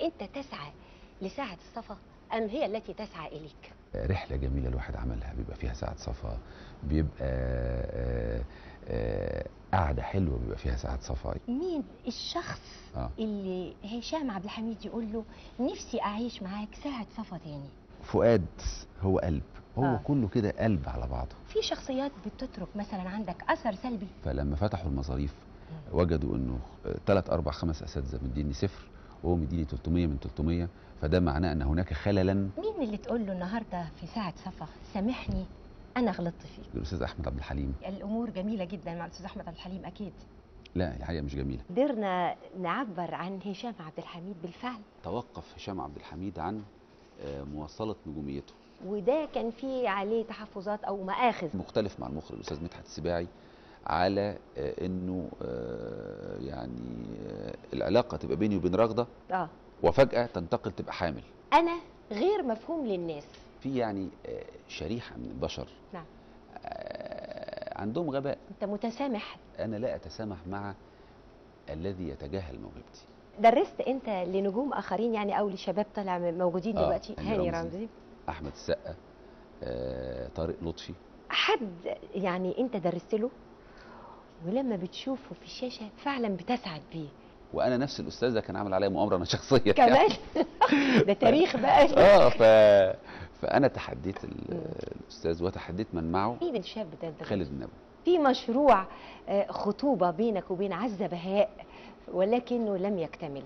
انت تسعى لساعه الصفا ام هي التي تسعى اليك رحلة جميلة الواحد عملها بيبقى فيها ساعة صفا بيبقى آه، آه، قعدة حلوة بيبقى فيها ساعة صفا مين الشخص اه اللي هشام عبد الحميد يقول له نفسي اعيش معاك ساعه صفا تاني فؤاد هو قلب هو آه. آه. كله كده قلب على بعضه في شخصيات بتترك مثلا عندك اثر سلبي فلما فتحوا المصاريف وجدوا انه ثلاث اربع خمس اساتذه مديني صفر وهو مديني 300 من 300 فده معناه ان هناك خللا مين اللي تقول له النهارده في ساعه صفا سامحني انا غلطت فيك الاستاذ احمد عبد الحليم الامور جميله جدا مع الاستاذ احمد عبد الحليم اكيد لا الحقيقه مش جميله قدرنا نعبر عن هشام عبد الحميد بالفعل توقف هشام عبد الحميد عن آه، مواصله نجوميته وده كان فيه عليه تحفظات او مآخذ مختلف مع المخرج الاستاذ مدحت السباعي على آه، انه آه، يعني آه، العلاقه تبقى بيني وبين رغده اه وفجاه تنتقل تبقى حامل انا غير مفهوم للناس في يعني آه، شريحه من البشر نعم. آه، عندهم غباء انت متسامح انا لا اتسامح مع الذي يتجاهل موهبتي درست انت لنجوم اخرين يعني او لشباب طلع موجودين آه، دلوقتي هاني هاني رمزي. رمزي احمد السقا آه، طارق لطفي حد يعني انت درست له ولما بتشوفه في الشاشه فعلا بتسعد بيه وانا نفس الاستاذ ده كان عامل عليا مؤامره انا شخصيا كمان ده تاريخ بقى اه ف... فانا تحديت ال- الاستاذ وتحديت من معه مين الشاب ده انت خالد النبوي في مشروع آه، خطوبه بينك وبين عزه بهاء ولكنه لم يكتمل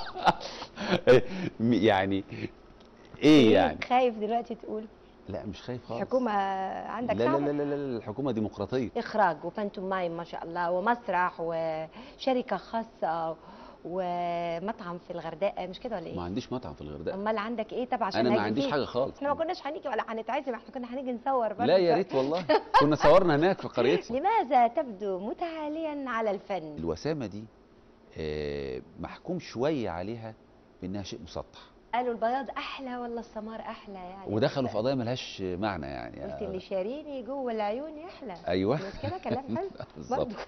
يعني ايه يعني خايف دلوقتي تقول لا مش خايف خالص الحكومه عندك لا لا صعبة؟ لا لا, لا الحكومه ديمقراطيه اخراج وبانتومايم ما شاء الله ومسرح وشركه خاصه ومطعم في الغردقه مش كده ولا ما ايه عنديش مطعم في الغردقه امال عندك ايه طب عشان انا ما هاجي عنديش فيه. حاجه خالص احنا ما كناش هنيجي ولا هنتعزم احنا كنا هنيجي نصور برضه لا يا ريت والله كنا صورنا هناك في قريتنا لماذا تبدو متعاليا على الفن الوسامه دي آه، محكوم شويه عليها بانها شيء مسطح قالوا البياض احلى ولا السمار احلى يعني ودخلوا في قضايا ملهاش معنى يعني قلت اللي شاريني جوه العيون يحلى ايوه مش كده كلام حلو بالظبط برضه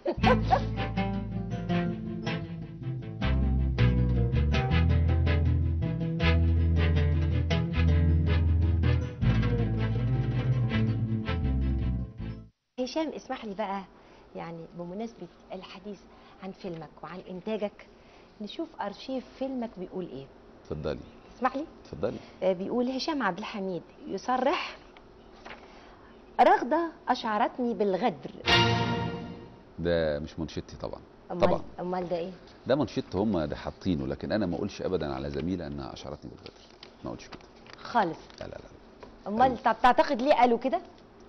هشام اسمح لي بقى يعني بمناسبة الحديث عن فيلمك وعن إنتاجك نشوف أرشيف فيلمك بيقول إيه اتفضلي اسمح لي اتفضلي آه، بيقول هشام عبد الحميد يصرح رغدة أشعرتني بالغدر ده مش منشدتي طبعا أمال طبعا أمال ده إيه؟ ده منشدت هم ده حاطينه لكن انا ما اقولش ابدا على زميله انها اشعرتني بالغدر ما اقولش كده خالص لا لا لا أمال طب تعتقد ليه قالوا كده؟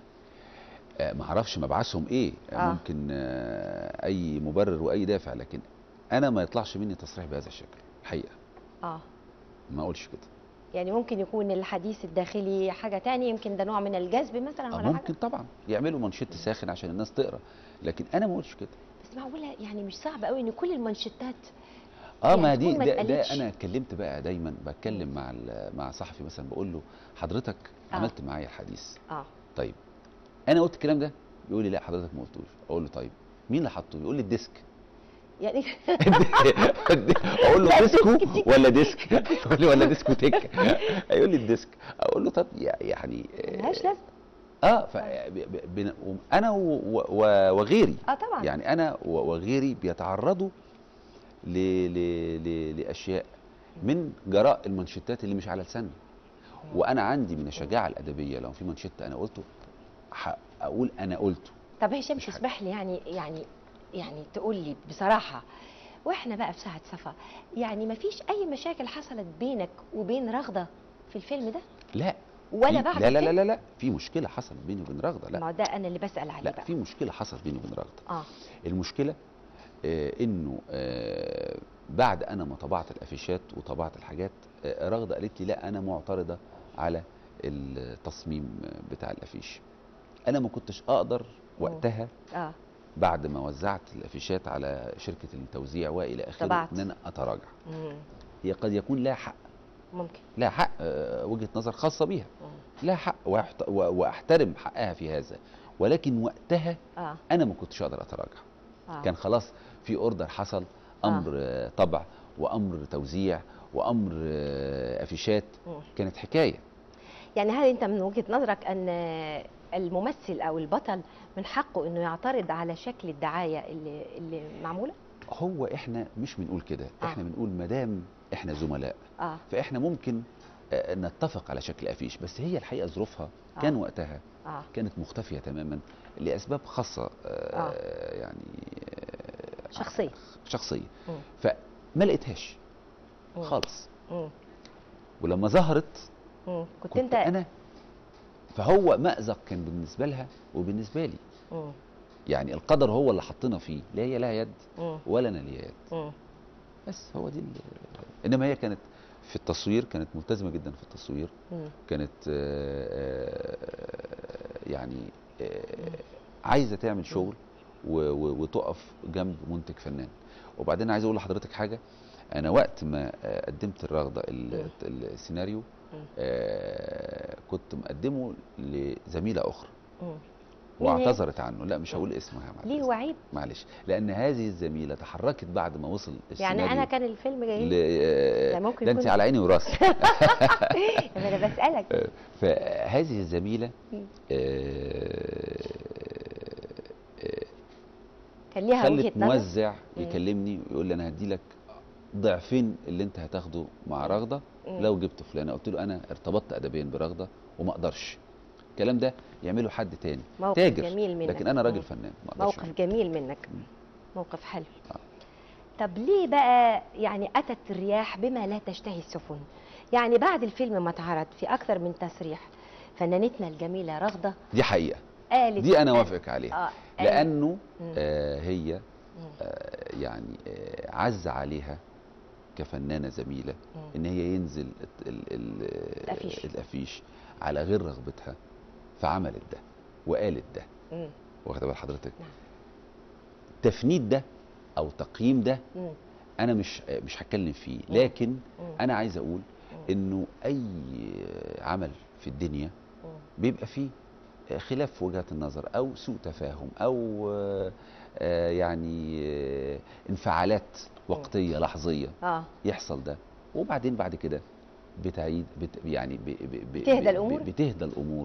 آه، ما اعرفش مبعثهم ايه آه. آه. ممكن آه، اي مبرر واي دافع لكن انا ما يطلعش مني تصريح بهذا الشكل الحقيقه آه ما اقولش كده يعني ممكن يكون الحديث الداخلي حاجة تانية يمكن ده نوع من الجذب مثلا آه ولا حاجة ممكن طبعا يعملوا منشط ساخن عشان الناس تقرا لكن انا ما اقولش كده بس معقولة يعني مش صعب قوي إن كل المانشيتات اه يعني ما دي تكون ما ده, ده اتقالتش. انا اتكلمت بقى دايما بتكلم مع ال- مع صحفي مثلا بقول له حضرتك آه. عملت معايا الحديث آه طيب انا قلت الكلام ده يقول لي لا حضرتك ما قلتوش اقول له طيب مين اللي حطه يقول لي الديسك يعني اقول له لا، ديسكو ديسك تيك. ولا ديسك يقول لي ولا ديسكو تك هيقول لي الديسك اقول له طب يع- يعني ملهاش لازمة اه ف ب- ب- ب- انا و- و- وغيري آه طبعا يعني انا و- وغيري بيتعرضوا ل... ل... ل... لاشياء من جراء المانشيتات اللي مش على لساننا وانا عندي من الشجاعه الادبيه لو في مانشيت انا قلته ح- اقول انا قلته طب هشام مش حاجة. تسمح لي يعني يعني يعني تقول لي بصراحة واحنا بقى في ساعة صفا يعني ما فيش أي مشاكل حصلت بينك وبين رغدة في الفيلم ده لا ولا في- بعد لا لا لا الفيلم؟ لا لا في مشكله حصلت بيني وبين رغده لا ما ده أنا اللي بسأل عليه لا بقى في مشكله حصلت بيني وبين رغده اه المشكله آه انه آه بعد انا ما طبعت الافيشات وطبعت الحاجات آه رغده قالت لي لا انا معترضه على التصميم بتاع الافيش انا ما كنتش اقدر وقتها اه بعد ما وزعت الافيشات على شركه التوزيع والى اخره طبعت. ان انا اتراجع مم. هي قد يكون لها حق ممكن لها حق آه، وجهه نظر خاصه بيها مم. لها حق وأحت- و- واحترم حقها في هذا ولكن وقتها اه انا ما كنتش اقدر اتراجع اه كان خلاص في اوردر حصل امر آه. طبع وامر توزيع وامر آه، افيشات مم. كانت حكايه يعني هل انت من وجهه نظرك ان الممثل او البطل من حقه انه يعترض على شكل الدعايه اللي اللي معموله؟ هو احنا مش بنقول كده آه. احنا بنقول مدام احنا زملاء اه فاحنا ممكن آه، نتفق على شكل افيش بس هي الحقيقه ظروفها آه. كان وقتها اه كانت مختفيه تماما لاسباب خاصه آه، يعني آه، شخصية. شخصيه مم. فما لقيتهاش مم. خالص مم. ولما ظهرت مم. كنت, كنت انت انا فهو مأزق كان بالنسبه لها وبالنسبه لي مم. يعني القدر هو اللي حطنا فيه لا هي لها يد مم. ولا انا ليا يد مم. بس هو دي ال- انما هي كانت في التصوير كانت ملتزمه جدا في التصوير مم. كانت آه، آه، يعني آه، عايزه تعمل شغل و- و- وتقف جنب منتج فنان وبعدين عايز اقول لحضرتك حاجه انا وقت ما آه، قدمت الرغده ال- السيناريو مم. آه، كنت مقدمه لزميله اخرى مم. مين هي؟ واعتذرت عنه لا مش هقول اسمها معلش ليه وعيب؟ معلش لان هذه الزميله تحركت بعد ما وصل يعني انا السيناريو كان الفيلم جاي ل... لي آه، ده ممكن ده انت يكون- على عيني وراسي انا بسالك فهذه الزميله مم. آه، آه، كان ليها وجهه خلت نظر موزع مم. يكلمني ويقول لي انا هدي لك ضعفين اللي انت هتاخده مع رغده مم. لو جبت فلانه قلت له انا ارتبطت ادبيا برغده وما اقدرش الكلام ده يعمله حد تاني موقف تاجر جميل منك لكن انا راجل مم. فنان ما اقدرش موقف جميل منك مم. موقف حلو آه. طب ليه بقى يعني اتت الرياح بما لا تشتهي السفن يعني بعد الفيلم ما اتعرض في اكثر من تصريح فنانتنا الجميله رغده دي حقيقه قالت دي انا وافقك عليها اه قالت- لانه مم. آه هي مم. آه يعني آه عز عليها كفنانه زميله مم. ان هي ينزل ال- ال- ال- الأفيش. الافيش على غير رغبتها فعملت ده وقالت ده مم. واخده بال حضرتك نعم. التفنيد ده او تقييم ده مم. انا مش مش هتكلم فيه مم. لكن مم. انا عايز اقول مم. انه اي عمل في الدنيا مم. بيبقى فيه خلاف في وجهات النظر او سوء تفاهم او آه، آه، يعني آه، انفعالات وقتيه لحظيه اه يحصل ده وبعدين بعد كده بتعيد بت يعني ب ب ب بتهدى ب- الأمور؟ ب- بتهدى الامور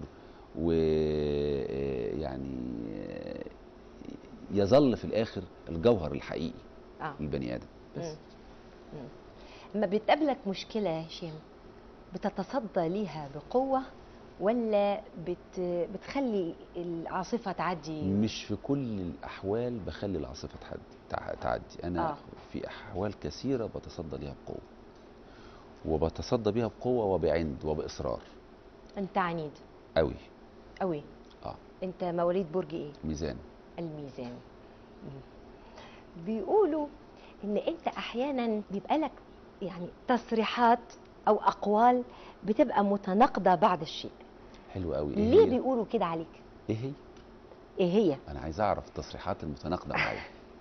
ويعني يظل في الاخر الجوهر الحقيقي اه للبني ادم بس مم. مم. لما بتقابلك مشكله يا هشام بتتصدى ليها بقوه ولا بت... بتخلي العاصفه تعدي مش في كل الاحوال بخلي العاصفه تعدي تع- تعدي انا آه. في احوال كثيره بتصدى ليها بقوه وبتصدى بيها بقوه وبعند وباصرار انت عنيد قوي قوي اه انت مواليد برج ايه ميزان الميزان مم. بيقولوا ان انت احيانا بيبقى لك يعني تصريحات او اقوال بتبقى متناقضه بعض الشيء حلو قوي ايه ليه هي بيقولوا كده عليك ايه هي ايه هي انا عايز اعرف التصريحات المتناقضه معايا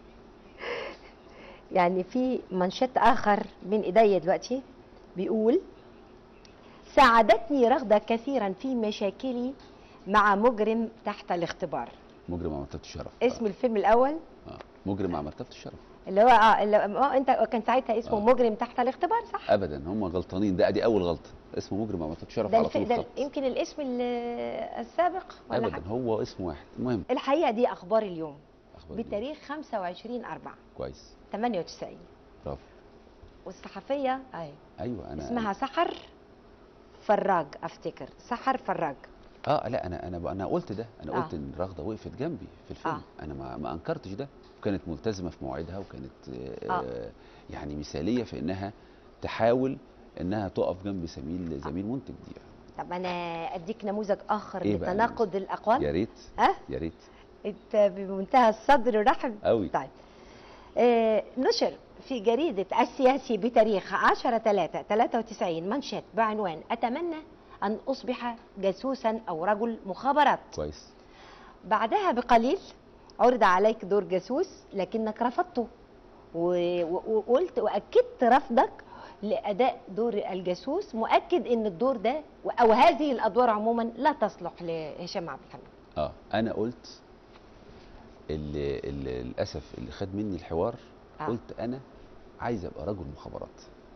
يعني في منشط اخر من ايديا دلوقتي بيقول ساعدتني رغدة كثيرا في مشاكلي مع مجرم تحت الاختبار مجرم مع مرتبه الشرف اسم الفيلم الاول آه. مجرم مع مرتبه الشرف اللي هو اه اللي اه انت كان ساعتها اسمه آه. مجرم تحت الاختبار صح ابدا هم غلطانين ده ادي اول غلطه اسمه مجرم مع مرتبه الشرف ده, على الف... طول ده خط يمكن الاسم ال- السابق ولا ابدا حاجه هو اسم واحد المهم الحقيقه دي اخبار اليوم اخبار إيه؟ بتاريخ 25 4 كويس 98 برافو والصحفيه ايوه ايوه انا اسمها سحر فراج افتكر سحر فراج اه لا انا انا انا قلت ده انا آه. قلت ان رغده وقفت جنبي في الفيلم آه. انا ما ما انكرتش ده وكانت ملتزمه في مواعيدها وكانت آه آه. يعني مثاليه في انها تحاول انها تقف جنب زميل زميل منتج دي طب انا اديك نموذج اخر إيه بقى لتناقض الاقوال يا ريت ها يا ريت انت بمنتهى الصدر والرحب قوي طيب آه نشر في جريدة السياسي بتاريخ 10 3 93 منشط بعنوان أتمنى أن أصبح جاسوسا أو رجل مخابرات كويس بعدها بقليل عرض عليك دور جاسوس لكنك رفضته و- و- وقلت وأكدت رفضك لأداء دور الجاسوس مؤكد أن الدور ده أو هذه الأدوار عموما لا تصلح لهشام عبد الحميد اه انا قلت اللي, اللي للاسف اللي خد مني الحوار آه. قلت انا عايز ابقى رجل مخابرات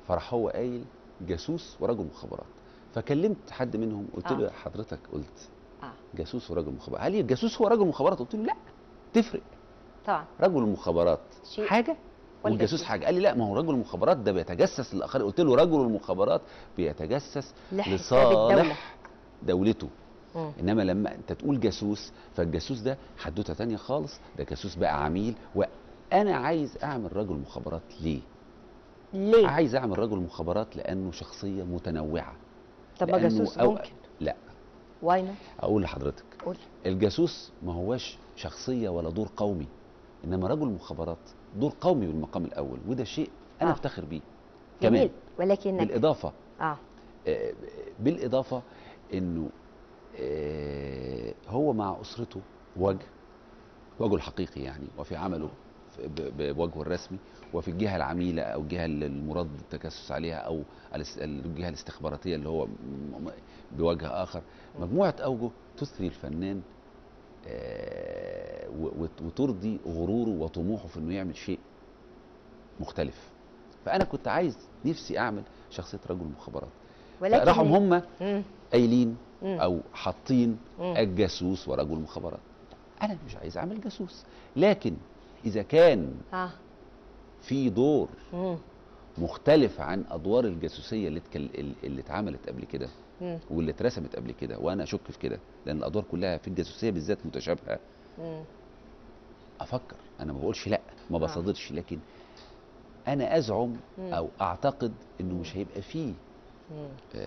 فراح هو قايل جاسوس ورجل مخابرات فكلمت حد منهم قلت آه. له يا حضرتك قلت اه جاسوس ورجل مخابرات هل الجاسوس هو رجل مخابرات قلت له لا تفرق طبعا رجل المخابرات شيء حاجه والجاسوس والجاسوس حاجه قال لي لا ما هو رجل المخابرات ده بيتجسس للاخرين قلت له رجل المخابرات بيتجسس لحساب الدولة لصالح دولته مم. انما لما انت تقول جاسوس فالجاسوس ده حدوته تانية خالص ده جاسوس بقى عميل وانا عايز اعمل رجل مخابرات ليه ليه عايز اعمل رجل مخابرات لانه شخصيه متنوعه طب ما لأنه جاسوس أو- ممكن لا واي نوت اقول لحضرتك قول الجاسوس ما هواش شخصيه ولا دور قومي انما رجل مخابرات دور قومي بالمقام الاول وده شيء انا آه. افتخر بيه جميل كمان ولكنك بالاضافه اه آه، بالاضافه انه آه، هو مع اسرته وجه وجهه الحقيقي يعني وفي عمله في- ب- ب- بوجهه الرسمي وفي الجهه العميله او الجهه اللي المراد التجسس عليها او الاس- الجهه الاستخباراتيه اللي هو م- م- بوجه اخر مجموعه اوجه تثري الفنان آه، و- وت- وترضي غروره وطموحه في انه يعمل شيء مختلف فانا كنت عايز نفسي اعمل شخصيه رجل مخابرات ولكن راحوا هم مم. قايلين مم. او حاطين مم. الجاسوس ورجل مخابرات انا مش عايز اعمل جاسوس لكن اذا كان اه في دور مم. مختلف عن ادوار الجاسوسيه اللي اتكل... اللي اتعملت قبل كده مم. واللي اترسمت قبل كده وانا اشك في كده لان الادوار كلها في الجاسوسيه بالذات متشابهه مم. افكر انا ما بقولش لا ما آه. بصادرش لكن انا ازعم مم. او اعتقد انه مش هيبقى فيه مم.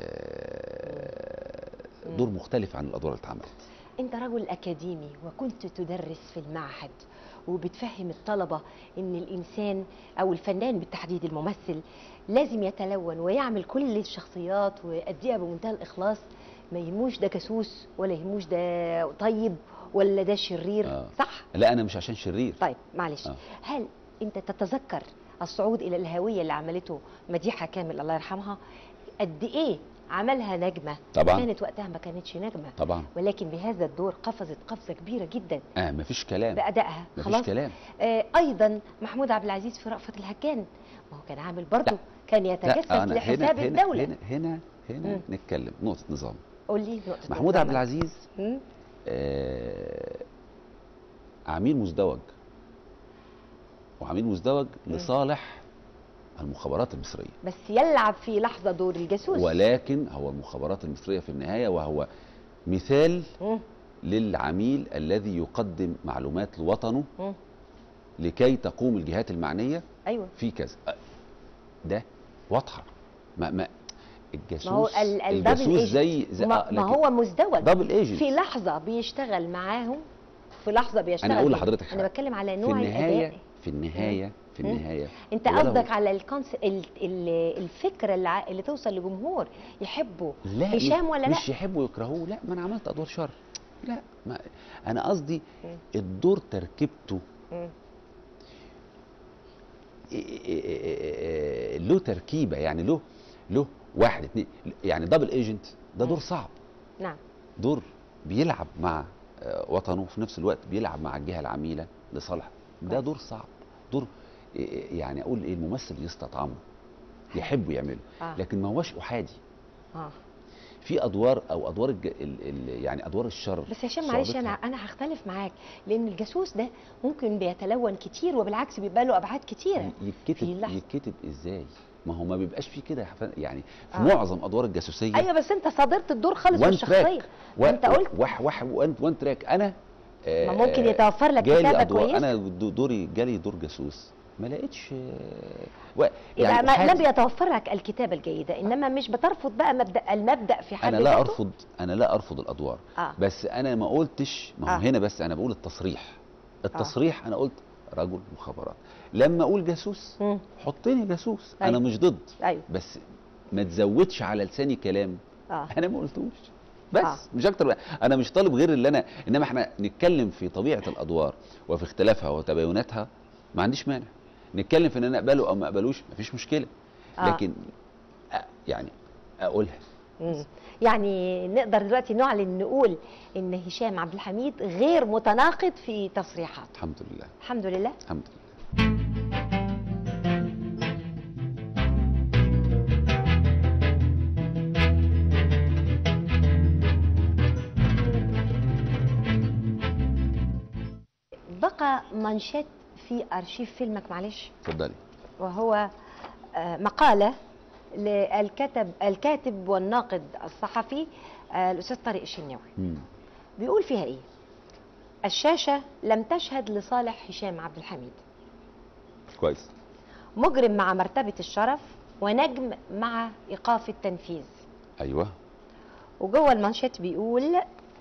آه، دور مختلف عن الادوار اللي اتعملت انت رجل اكاديمي وكنت تدرس في المعهد وبتفهم الطلبه ان الانسان او الفنان بالتحديد الممثل لازم يتلون ويعمل كل الشخصيات ويأديها بمنتهى الاخلاص ما يهموش ده جاسوس ولا يهموش ده طيب ولا ده شرير آه. صح لا انا مش عشان شرير طيب معلش آه. هل انت تتذكر الصعود الى الهويه اللي عملته مديحه كامل الله يرحمها قد ايه عملها نجمه طبعاً. كانت وقتها ما كانتش نجمه طبعا ولكن بهذا الدور قفزت قفزه كبيره جدا اه مفيش كلام بادائها مفيش خلاص كلام آه ايضا محمود عبد العزيز في رأفت الهجان ما هو كان عامل برضه كان يتجسس لا انا لحساب هنا الدوله هنا هنا هنا مم. نتكلم نقطه نظام قول لي نقطه محمود عبد نظامك. العزيز مم؟ آه عميل مزدوج وعميل مزدوج لصالح المخابرات المصريه بس يلعب في لحظه دور الجاسوس ولكن هو المخابرات المصريه في النهايه وهو مثال مم. للعميل الذي يقدم معلومات لوطنه مم. لكي تقوم الجهات المعنيه ايوه في كذا أه، ده واضحه ما ما ما هو الجاسوس ال- ال- double الجاسوس agent. زي زي ما, ما هو مزدوج دبل ايجنت في لحظه بيشتغل معاهم في لحظه بيشتغل انا اقول بيه. لحضرتك انا حاجة. بتكلم على في نوع النهايه الاداء في النهايه في مم. النهايه انت وله- قصدك على الكونس ال... ال... الفكره اللي, ع- اللي توصل لجمهور يحبوا لا هشام مش- ولا لا مش يحبوا يكرهوه لا ما انا عملت ادوار شر لا ما انا قصدي مم. الدور تركيبته مم. إيه- إيه- إيه- إيه- له تركيبه يعني له له واحد اتنين يعني دبل ايجنت ده دور مم. صعب نعم دور بيلعب مع آه، وطنه وفي نفس الوقت بيلعب مع الجهه العميله لصالح ده كويس. دور صعب دور إيه- يعني اقول ايه الممثل يستطعمه يحبه يعمله آه. لكن ما هوش احادي اه في ادوار او ادوار الج... ال... ال... يعني ادوار الشر بس هشام معلش انا صعوبتها. انا هختلف معاك لان الجاسوس ده ممكن بيتلون كتير وبالعكس بيبقى له ابعاد كتيره في يتكتب لحظة. يتكتب ازاي ما هو ما بيبقاش فيه كده يا حفا- يعني في آه. معظم ادوار الجاسوسيه ايوه بس انت صادرت الدور خالص وان والشخصيه تراك و... انت قلت وح... وح... وان... وان تراك انا آه، ما ممكن يتوفر لك جالي كتابه أدوار كويسه انا دو- دوري جالي دور جاسوس ما لقيتش آه، و... يبقى ما أحادي. لم يتوفر لك الكتابه الجيده انما مش بترفض بقى مبدا المبدا في حد انا لا ذاته؟ ارفض انا لا ارفض الادوار اه بس انا ما قلتش ما هو آه. هنا بس انا بقول التصريح التصريح انا قلت رجل مخابرات لما اقول جاسوس مم. حطني جاسوس أيوة. انا مش ضد ايوه بس ما تزودش على لساني كلام اه انا ما قلتوش بس آه. آه. مش اكتر بقى. انا مش طالب غير اللي انا انما احنا نتكلم في طبيعه الادوار وفي اختلافها وتبايناتها ما عنديش مانع نتكلم في ان انا اقبله او ما اقبلوش مفيش مشكله آه. لكن أ- يعني اقولها مم. يعني نقدر دلوقتي نعلن نقول ان هشام عبد الحميد غير متناقض في تصريحاته الحمد لله الحمد لله الحمد لله بقى منشات في ارشيف فيلمك معلش اتفضلي وهو آه، مقالة للكاتب الكاتب والناقد الصحفي آه، الأستاذ طارق الشناوي مم. بيقول فيها إيه؟ الشاشة لم تشهد لصالح هشام عبد الحميد كويس مجرم مع مرتبة الشرف ونجم مع إيقاف التنفيذ ايوه وجوه المانشيت بيقول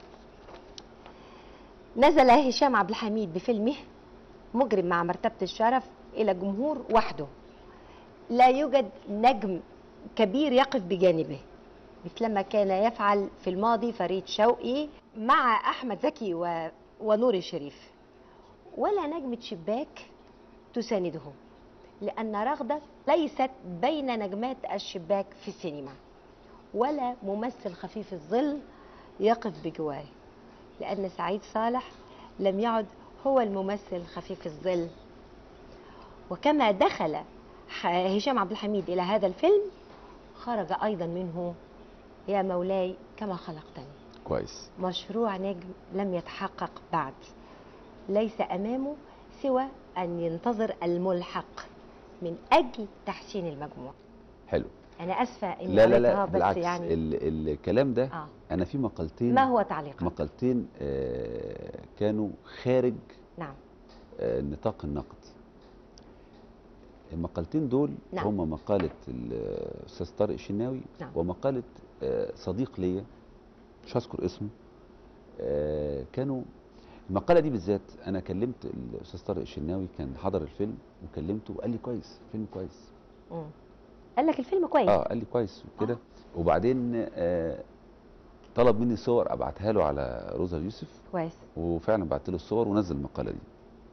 نزل هشام عبد الحميد بفيلمه مجرم مع مرتبة الشرف إلى جمهور وحده لا يوجد نجم كبير يقف بجانبه مثلما كان يفعل في الماضي فريد شوقي مع أحمد زكي و... ونور الشريف ولا نجمة شباك تسانده لأن رغدة ليست بين نجمات الشباك في السينما ولا ممثل خفيف الظل يقف بجواره لأن سعيد صالح لم يعد هو الممثل خفيف الظل وكما دخل ح- هشام عبد الحميد إلى هذا الفيلم خرج أيضا منه يا مولاي كما خلقتني كويس مشروع نجم لم يتحقق بعد ليس أمامه سوى أن ينتظر الملحق من أجل تحسين المجموع حلو أنا أسفة إني لا لا قريتها لا بس بالعكس يعني ال الكلام ده آه. انا في مقالتين ما هو تعليقك؟ مقالتين آه كانوا خارج نعم آه نطاق النقد المقالتين دول نعم. هما مقالة الأستاذ طارق الشناوي نعم. ومقالة آه صديق ليا مش هذكر اسمه آه كانوا المقالة دي بالذات أنا كلمت الأستاذ طارق الشناوي كان حضر الفيلم وكلمته وقال لي كويس فيلم كويس مم. قال لك الفيلم كويس اه قال لي كويس وكده وبعدين آه طلب مني صور ابعتها له على روزا يوسف كويس وفعلا بعت له الصور ونزل المقاله دي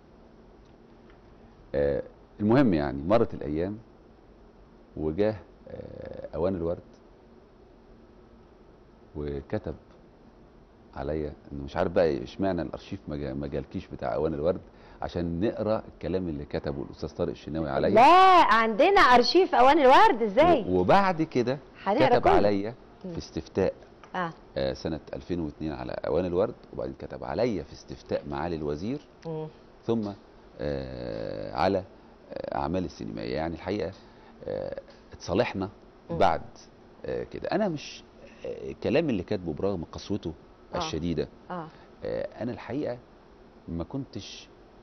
آه المهم يعني مرت الايام وجاه آه اوان الورد وكتب عليا انه مش عارف بقى اشمعنى الارشيف ما جا- ما جالكيش بتاع اوان الورد عشان نقرا الكلام اللي كتبه الاستاذ طارق الشناوي عليا لا عندنا ارشيف اوان الورد ازاي و- وبعد كده هنقرا كتب كله. عليا مم. في استفتاء اه آه، سنة 2002 على أوان الورد وبعدين كتب عليا في استفتاء معالي الوزير مم. ثم آه، على آه، أعمال السينمائية يعني الحقيقة آه، اتصالحنا مم. بعد آه، كده أنا مش آه، الكلام اللي كاتبه برغم قسوته آه. الشديدة اه آه، أنا الحقيقة ما كنتش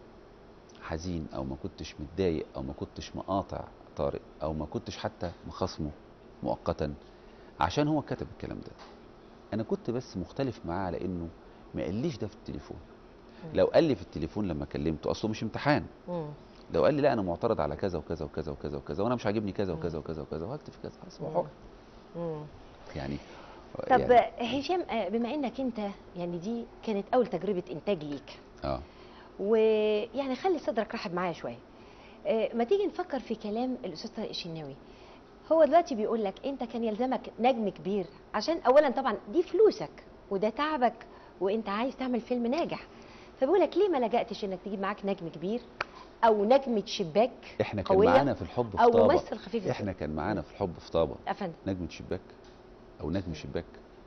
حزين أو ما كنتش متضايق أو ما كنتش مقاطع طارق أو ما كنتش حتى مخاصمه مؤقتا عشان هو كتب الكلام ده انا كنت بس مختلف معاه على انه ما قاليش ده في التليفون مم. لو قال لي في التليفون لما كلمته اصله مش امتحان مم. لو قال لي لا انا معترض على كذا وكذا وكذا وكذا وكذا وانا مش عاجبني كذا مم. وكذا وكذا وكذا وهكتب كذا خلاص هو مم. حر مم. يعني طب يعني هشام آه، بما انك انت يعني دي كانت اول تجربه انتاج ليك اه ويعني خلي صدرك رحب معايا شويه آه، ما تيجي نفكر في كلام الاستاذ طارق الشناوي هو دلوقتي بيقول لك انت كان يلزمك نجم كبير عشان اولا طبعا دي فلوسك وده تعبك وانت عايز تعمل فيلم ناجح فبيقول لك ليه ما لجأتش انك تجيب معاك نجم كبير او نجمه شباك احنا كان قوية معانا في الحب في او طابة ممثل خفيف الظل. احنا كان معانا في الحب في طابة افندم نجمة شباك او نجم شباك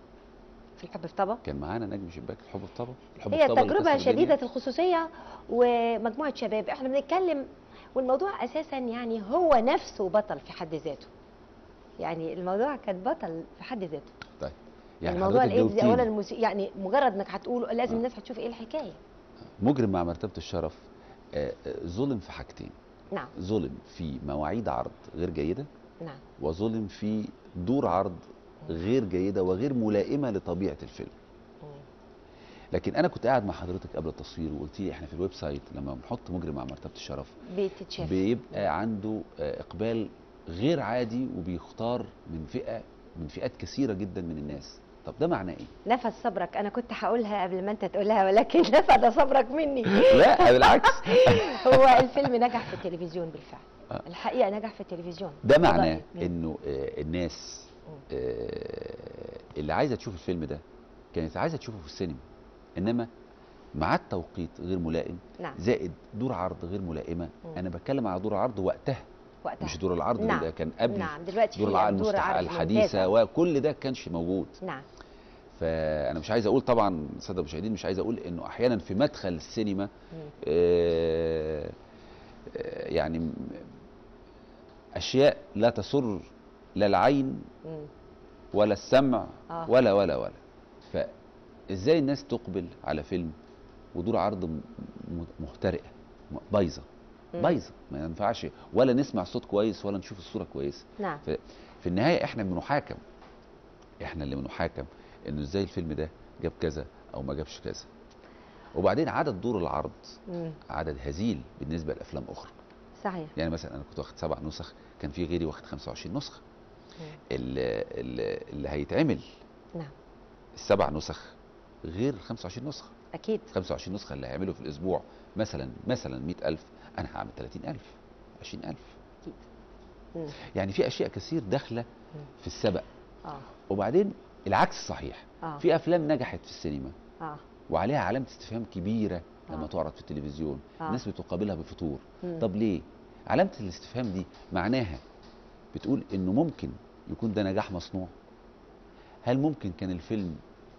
في الحب في طبق كان معانا نجم شباك في الحب في طابة الحب هي في طابة اللي تجربة كسر الدنيا. شديدة الخصوصية ومجموعة شباب احنا بنتكلم والموضوع اساسا يعني هو نفسه بطل في حد ذاته يعني الموضوع كان بطل في حد ذاته طيب يعني يعني موضوع حضرتك الايدز جاوبتيني. اولا الموسيقى يعني مجرد انك هتقوله لازم آه. الناس هتشوف ايه الحكايه مجرم مع مرتبة الشرف آه، آه، ظلم في حاجتين نعم ظلم في مواعيد عرض غير جيدة نعم وظلم في دور عرض غير جيدة وغير ملائمة لطبيعة الفيلم مم. لكن أنا كنت قاعد مع حضرتك قبل التصوير وقلت لي إحنا في الويب سايت لما بنحط مجرم مع مرتبة الشرف بتتشاف بيبقى عنده آه، إقبال غير عادي وبيختار من فئة من فئات كثيرة جدا من الناس طب ده معناه إيه؟ نفذ صبرك انا كنت هقولها قبل ما انت تقولها ولكن نفذ صبرك مني لا بالعكس هو الفيلم نجح في التلفزيون بالفعل آه. الحقيقه نجح في التلفزيون ده معناه فضائي. مم. انه آه، الناس مم. آه، اللي عايزه تشوف الفيلم ده كانت عايزه تشوفه في السينما انما مع التوقيت غير ملائم نعم زائد دور عرض غير ملائمه مم. انا بتكلم على دور عرض وقتها وقتها مش دور العرض نعم. اللي كان قبل نعم دلوقتي دور في العرض دور المستح- عرض الحديثه ممتازة. وكل ده كانش موجود نعم فانا مش عايز اقول طبعا الساده المشاهدين مش عايز اقول انه احيانا في مدخل السينما مم. آه، آه، يعني م- اشياء لا تسر لا العين مم. ولا السمع آه. ولا ولا ولا فازاي الناس تقبل على فيلم ودور عرض م- م- محترقه م- بايظه مم. بايظه ما ينفعش ولا نسمع صوت كويس ولا نشوف الصوره كويسه نعم ف- في النهايه احنا بنحاكم احنا اللي بنحاكم انه ازاي الفيلم ده جاب كذا او ما جابش كذا وبعدين عدد دور العرض مم. عدد هزيل بالنسبه لافلام اخرى صحيح يعني مثلا انا كنت واخد سبع نسخ كان في غيري واخد 25 نسخه مم. اللي, اللي, اللي هيتعمل نعم السبع نسخ غير ال 25 نسخه اكيد 25 نسخه اللي هيعملوا في الاسبوع مثلا مثلا 100000 انا هعمل 30000 20000 اكيد مم. يعني في اشياء كثير داخله مم. في السبق اه وبعدين العكس صحيح اه في افلام نجحت في السينما اه وعليها علامه استفهام كبيره لما آه. تعرض في التلفزيون آه. الناس بتقابلها بفتور مم. طب ليه علامه الاستفهام دي معناها بتقول انه ممكن يكون ده نجاح مصنوع هل ممكن كان الفيلم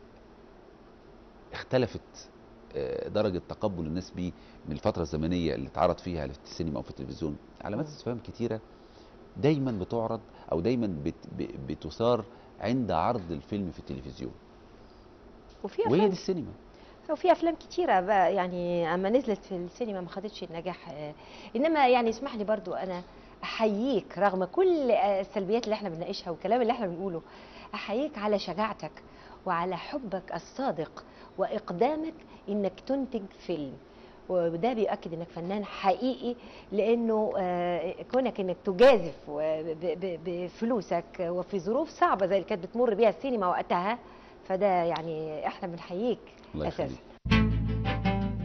اختلفت آه، درجه تقبل الناس بيه من الفتره الزمنيه اللي اتعرض فيها في السينما او في التلفزيون علامات مم. استفهام كتيره دايما بتعرض او دايما بت ب- بتثار عند عرض الفيلم في التلفزيون وفي وهي افلام دي السينما وفي افلام كتيره بقى يعني اما نزلت في السينما ما خدتش النجاح آه، انما يعني اسمح لي برضو انا احييك رغم كل آه، السلبيات اللي احنا بنناقشها والكلام اللي احنا بنقوله احييك على شجاعتك وعلى حبك الصادق واقدامك انك تنتج فيلم وده بيؤكد انك فنان حقيقي لانه آه، كونك انك تجازف و- ب- ب- بفلوسك وفي ظروف صعبه زي اللي كانت بتمر بيها السينما وقتها فده يعني احنا بنحييك الله اساسا يخليك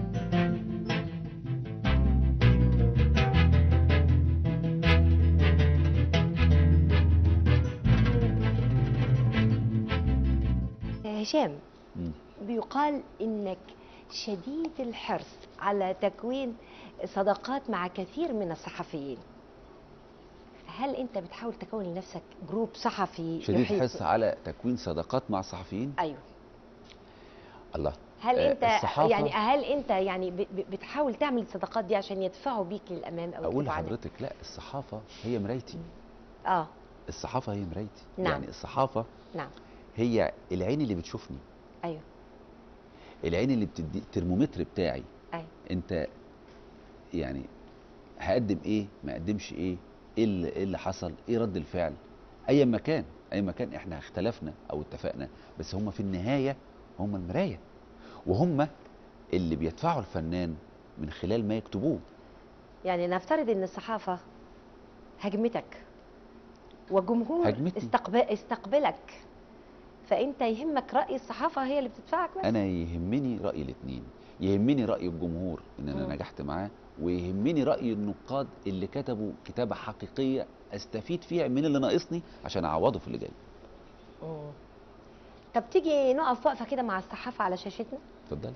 هشام مم. بيقال انك شديد الحرص على تكوين صداقات مع كثير من الصحفيين هل انت بتحاول تكون لنفسك جروب صحفي شديد يحيط- حرص على تكوين صداقات مع الصحفيين ايوه الله هل آه، انت الصحافة- يعني هل انت يعني ب- ب- بتحاول تعمل الصداقات دي عشان يدفعوا بيك للامام او اقول يكتبوا عنك؟ لحضرتك لا الصحافه هي مرايتي اه الصحافه هي مرايتي نعم. يعني الصحافه نعم هي العين اللي بتشوفني ايوه العين اللي بتدي الترمومتر بتاعي ايوه انت يعني هقدم ايه ما اقدمش ايه ايه اللي, إيه اللي حصل ايه رد الفعل اي مكان اي مكان احنا اختلفنا او اتفقنا بس هم في النهايه هم المرايه وهم اللي بيدفعوا الفنان من خلال ما يكتبوه يعني نفترض ان الصحافه هجمتك وجمهور هجمتني. استقبل استقبلك فانت يهمك راي الصحافه هي اللي بتدفعك بس انا يهمني راي الاثنين يهمني راي الجمهور ان انا مم. نجحت معاه ويهمني راي النقاد اللي كتبوا كتابه حقيقيه استفيد فيها من اللي ناقصني عشان اعوضه في اللي جاي مم. طب تيجي نقف وقفه كده مع الصحافه على شاشتنا اتفضلي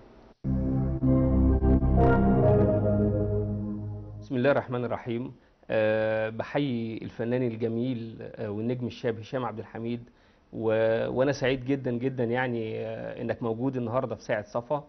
بسم الله الرحمن الرحيم أه بحيي الفنان الجميل أه والنجم الشاب هشام عبد الحميد و... وانا سعيد جدا جدا يعني أه انك موجود النهارده في ساعه صفا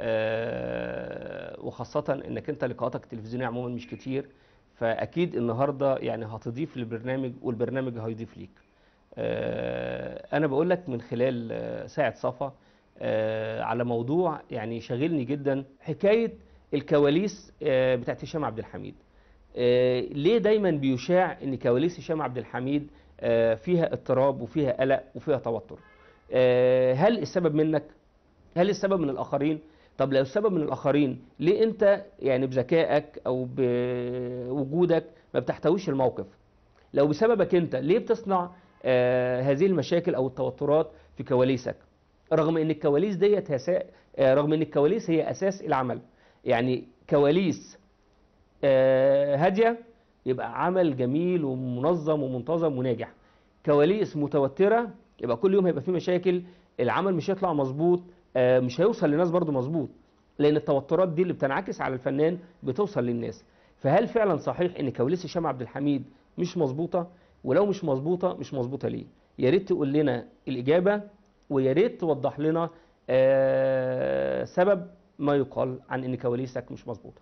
أه وخاصه انك انت لقاءاتك التلفزيونيه عموما مش كتير فاكيد النهارده يعني هتضيف للبرنامج والبرنامج هيضيف ليك أه انا بقول لك من خلال آه، ساعه صفا أه على موضوع يعني شاغلني جدا حكايه الكواليس آه، بتاعت هشام عبد الحميد آه، ليه دايما بيشاع ان كواليس هشام عبد الحميد آه، فيها اضطراب وفيها قلق وفيها توتر آه، هل السبب منك هل السبب من الاخرين طب لو السبب من الاخرين ليه انت يعني بذكائك او بوجودك ما بتحتويش الموقف لو بسببك انت ليه بتصنع آه، هذه المشاكل او التوترات في كواليسك رغم ان الكواليس ديت هسا- آه، رغم ان الكواليس هي اساس العمل يعني كواليس آه، هاديه يبقى عمل جميل ومنظم ومنتظم وناجح كواليس متوتره يبقى كل يوم هيبقى فيه مشاكل العمل مش هيطلع مظبوط آه، مش هيوصل للناس برضو مظبوط لان التوترات دي اللي بتنعكس على الفنان بتوصل للناس فهل فعلا صحيح ان كواليس هشام عبد الحميد مش مظبوطه ولو مش مظبوطه مش مظبوطه ليه يا ريت تقول لنا الاجابه ويا ريت توضح لنا آه، سبب ما يقال عن ان كواليسك مش مظبوطه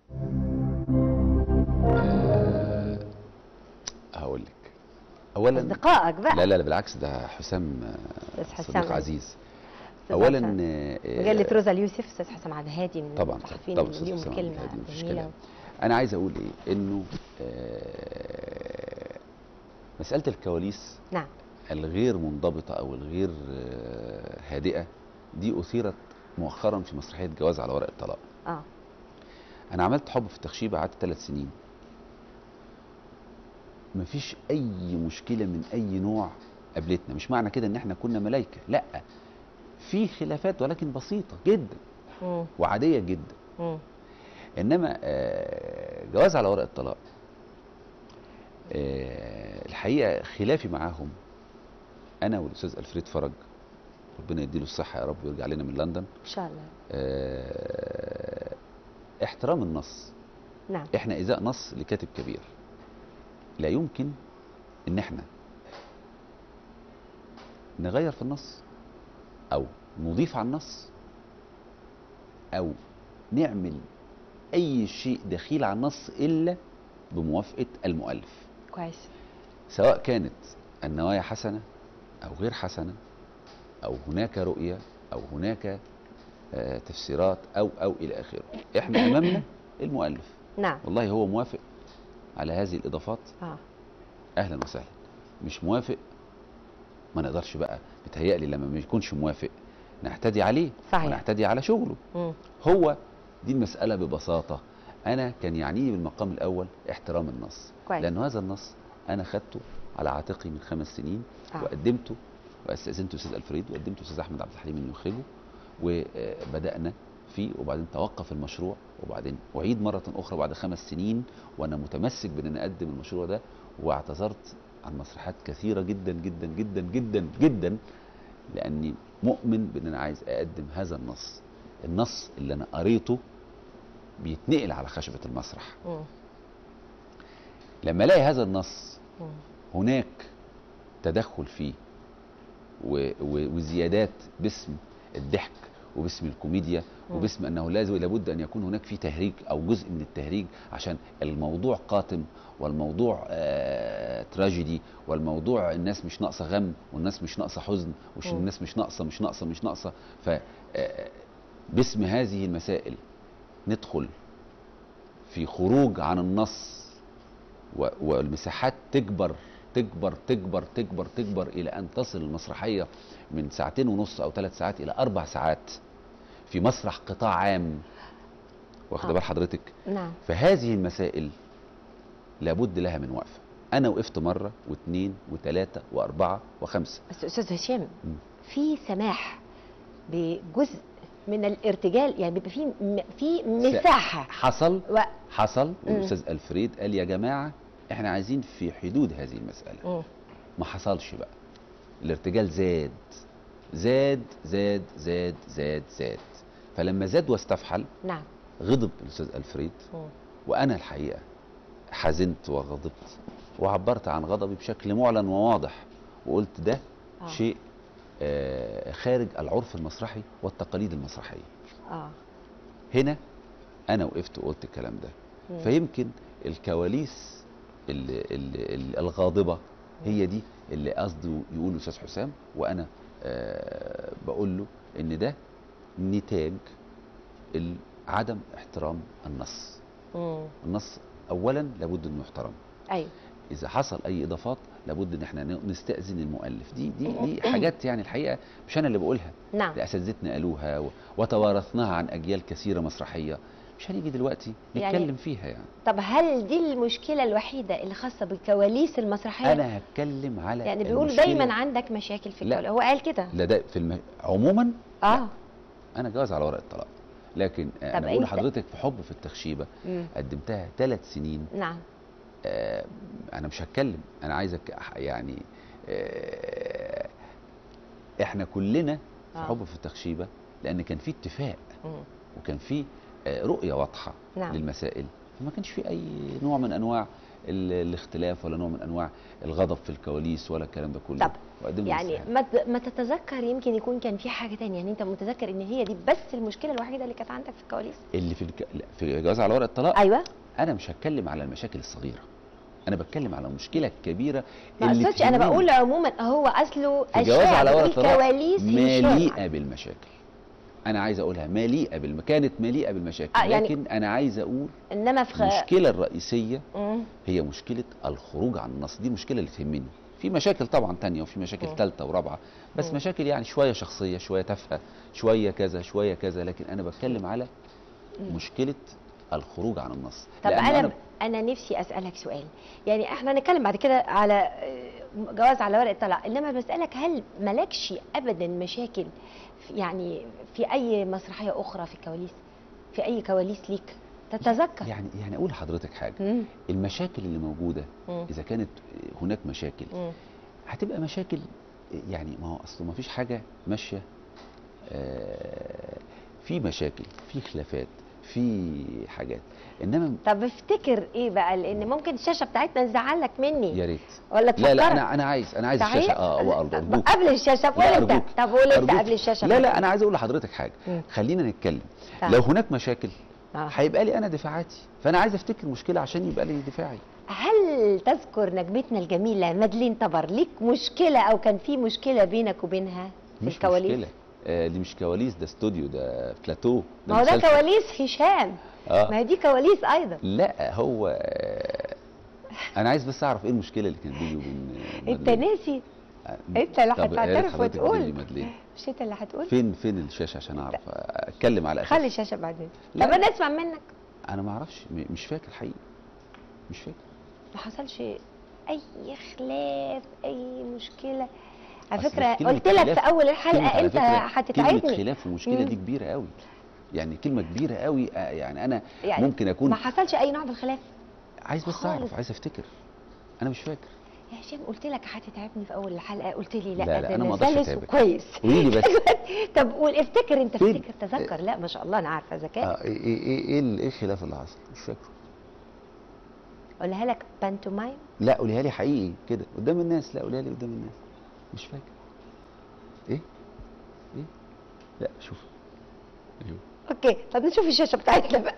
آه، هقول لك اولا اصدقائك بقى لا لا لا بالعكس ده حسام آه، أستاذ حسام صديق أيوة. عزيز أستاذ اولا حسام. آه، مجله روزا اليوسف استاذ حسام عبد الهادي من طبعا المصحفين طبعا اللي أستاذ ليهم حسام عبد كلمه الهادي، مفيش جميله كلام. انا عايز اقول ايه انه آه، مساله الكواليس نعم الغير منضبطه او الغير آه، هادئه دي اثيرت مؤخرا في مسرحيه جواز على ورق الطلاق اه انا عملت حب في التخشيبه قعدت ثلاث سنين مفيش اي مشكله من اي نوع قابلتنا مش معنى كده ان احنا كنا ملايكه لا في خلافات ولكن بسيطه جدا مم. وعاديه جدا مم. انما آه، جواز على ورق الطلاق آه، الحقيقه خلافي معاهم انا والاستاذ الفريد فرج ربنا يديله الصحه يا رب ويرجع لنا من لندن ان شاء الله آه، احترام النص نعم احنا ازاء نص لكاتب كبير لا يمكن ان احنا نغير في النص او نضيف على النص او نعمل اي شيء دخيل على النص الا بموافقه المؤلف كويس سواء كانت النوايا حسنه او غير حسنه او هناك رؤيه او هناك آه، تفسيرات او او الى اخره احنا امامنا المؤلف نعم والله هو موافق على هذه الاضافات اه اهلا وسهلا مش موافق ما نقدرش بقى بتهيألي لما ما يكونش موافق نعتدي عليه صحيح. ونعتدي على شغله مم. هو دي المسألة ببساطة أنا كان يعنيني بالمقام الأول احترام النص كويس. لأن هذا النص أنا خدته على عاتقي من خمس سنين آه. وقدمته واستأذنت أستاذ ألفريد وقدمته أستاذ أحمد عبد الحليم إنه يخرجه وبدأنا فيه وبعدين توقف المشروع وبعدين أعيد مرة أخرى بعد خمس سنين وأنا متمسك بأن أنا أقدم المشروع ده واعتذرت عن مسرحيات كثيرة جدا جدا جدا جدا جدا لأني مؤمن بأن أنا عايز أقدم هذا النص النص اللي أنا قريته بيتنقل على خشبة المسرح مم. لما ألاقي هذا النص مم. هناك تدخل فيه و- و- وزيادات باسم الضحك وباسم الكوميديا مم. وباسم انه لازم لابد ان يكون هناك في تهريج او جزء من التهريج عشان الموضوع قاتم والموضوع آه تراجيدي والموضوع الناس مش ناقصه غم والناس مش ناقصه حزن وش مم. الناس مش ناقصه مش ناقصه مش ناقصه ف آه، باسم هذه المسائل ندخل في خروج عن النص و- والمساحات تكبر تكبر تكبر تكبر تكبر الى ان تصل المسرحيه من ساعتين ونص او ثلاث ساعات الى اربع ساعات في مسرح قطاع عام واخد آه. بال حضرتك نعم فهذه المسائل لابد لها من وقفه انا وقفت مره واثنين وثلاثه واربعه وخمسه بس استاذ هشام مم. في سماح بجزء من الارتجال يعني بيبقى في م- في مساحه حصل و... حصل مم. والاستاذ الفريد قال يا جماعه احنا عايزين في حدود هذه المساله مم. ما حصلش بقى الارتجال زاد زاد زاد زاد زاد زاد فلما زاد واستفحل نعم غضب الاستاذ الفريد مم. وانا الحقيقه حزنت وغضبت وعبرت عن غضبي بشكل معلن وواضح وقلت ده آه. شيء آه، خارج العرف المسرحي والتقاليد المسرحيه اه هنا انا وقفت وقلت الكلام ده مم. فيمكن الكواليس ال- ال- ال- الغاضبه هي دي اللي قصده يقوله استاذ حسام وانا آه بقول له ان ده نتاج ال- عدم احترام النص مم. النص اولا لابد انه يحترم ايوه اذا حصل اي اضافات لابد ان احنا ن- نستاذن المؤلف دي دي دي حاجات يعني الحقيقه مش انا اللي بقولها نعم ده اساتذتنا قالوها و- وتوارثناها عن اجيال كثيره مسرحيه مش هنيجي دلوقتي يعني- نتكلم فيها يعني طب هل دي المشكله الوحيده اللي خاصه بالكواليس المسرحيه انا هتكلم على يعني بيقولوا المشكلة- دايما عندك مشاكل في لا. الكواليس هو قال كده لا ده في الم... عموما اه انا جواز على ورق الطلاق لكن آه، طب انا بقول أنت- لحضرتك في حب في التخشيبه مم. قدمتها ثلاث سنين نعم آه، انا مش هتكلم انا عايزك أح- يعني آه، احنا كلنا في آه. حب في التخشيبه لان كان في اتفاق مم. وكان في آه، رؤيه واضحه نعم. للمسائل فما كانش في اي نوع من انواع ال- الاختلاف ولا نوع من انواع الغضب في الكواليس ولا الكلام ده كله طب وقدمنا يعني الاستعداد. ما ت- ما تتذكر يمكن يكون كان في حاجه تانية يعني انت متذكر ان هي دي بس المشكله الوحيده اللي كانت عندك في الكواليس اللي في الك... لا، في جواز على ورق الطلاق ايوه انا مش هتكلم على المشاكل الصغيره انا بتكلم على المشكله الكبيره ما اللي اقصدش انا تهمني. بقول عموما هو اصله في جواز الشائع على ورق بيقول الطلاق كواليس هي شائعة. مليئه بالمشاكل انا عايز اقولها مليئه بالم... كانت مليئه بالمشاكل آه، يعني- لكن انا عايز اقول انما في خ... المشكله الرئيسيه مم. هي مشكله الخروج عن النص دي المشكله اللي تهمني في مشاكل طبعا تانية وفي مشاكل مم. ثالثه ورابعه بس مم. مشاكل يعني شويه شخصيه شويه تافهه شويه كذا شويه كذا لكن انا بتكلم على مم. مشكله الخروج عن النص طب لأن انا انا نفسي اسالك سؤال يعني احنا هنتكلم بعد كده على آه، جواز على ورق الطلاق انما بسالك هل مالكش ابدا مشاكل في- يعني في اي مسرحيه اخرى في الكواليس في اي كواليس ليك تتذكر يعني يعني اقول لحضرتك حاجه مم. المشاكل اللي موجوده مم. اذا كانت هناك مشاكل مم. هتبقى مشاكل يعني ما هو اصله ما فيش حاجه ماشيه آه، في مشاكل في خلافات في حاجات انما طب افتكر ايه بقى لان ممكن الشاشه بتاعتنا تزعلك مني يا ريت ولا لا تفكرك لا انا انا عايز انا عايز صحيح؟ الشاشه اه اه طب ارجوك قبل الشاشه قول لا انت أرجوك. طب قول انت أرجوك. قبل الشاشه لا لا انا عايز اقول لحضرتك حاجه مم. خلينا نتكلم تعال. لو هناك مشاكل آه. هيبقى لي انا دفاعاتي فانا عايز افتكر مشكله عشان يبقى لي دفاعي هل تذكر نجمتنا الجميله مادلين طبر ليك مشكله او كان في مشكله بينك وبينها في مش الكواليس مشكله آه دي مش كواليس ده استوديو ده بلاتو ما هو ده مسلسل. كواليس هشام آه. ما هي دي كواليس ايضا لا هو آه، انا عايز بس اعرف ايه المشكله اللي كانت بيني وبين آه، انت مادلين. ناسي آه، انت اللي طب يا ريت هتعترف حضرتك وتقول. تقولي مادلين مش انت اللي هتقول فين فين الشاشه عشان اعرف اتكلم على خلي اساس الشاشه بعدين لا. طب انا اسمع منك انا ما اعرفش م- مش فاكر حقيقي مش فاكر ما حصلش اي خلاف اي مشكله على أصل فكره كلمة قلت لك خلاف- في اول كلمة الحلقه على انت فكرة كلمة هتتعبني خلاف ومشكلة مم. دي كبيرة قوي يعني كلمة كبيرة قوي آه، يعني أنا يعني ممكن أكون ما حصلش اي نوع من الخلاف عايز بس خالص. أعرف عايز أفتكر أنا مش فاكر يا هشام قلت لك هتتعبني في اول الحلقه قلت لي لا, لا، لا، ده أنا ما أقدرش سلس أتعبك. وكويس قولي لي بس طب قول افتكر انت فين؟ افتكر تذكر لا ما شاء الله انا عارفه ذكاء آه إيه إيه إيه إيه ال- إيه الخلاف اللي حصل مش فاكره اقولها لك بانتومايم لا قوليها لي حقيقي كده قدام الناس لا قوليها لي قدام الناس مش فاكر إيه إيه لا شوف أيوه اوكي طب نشوف الشاشه بتاعتنا بقى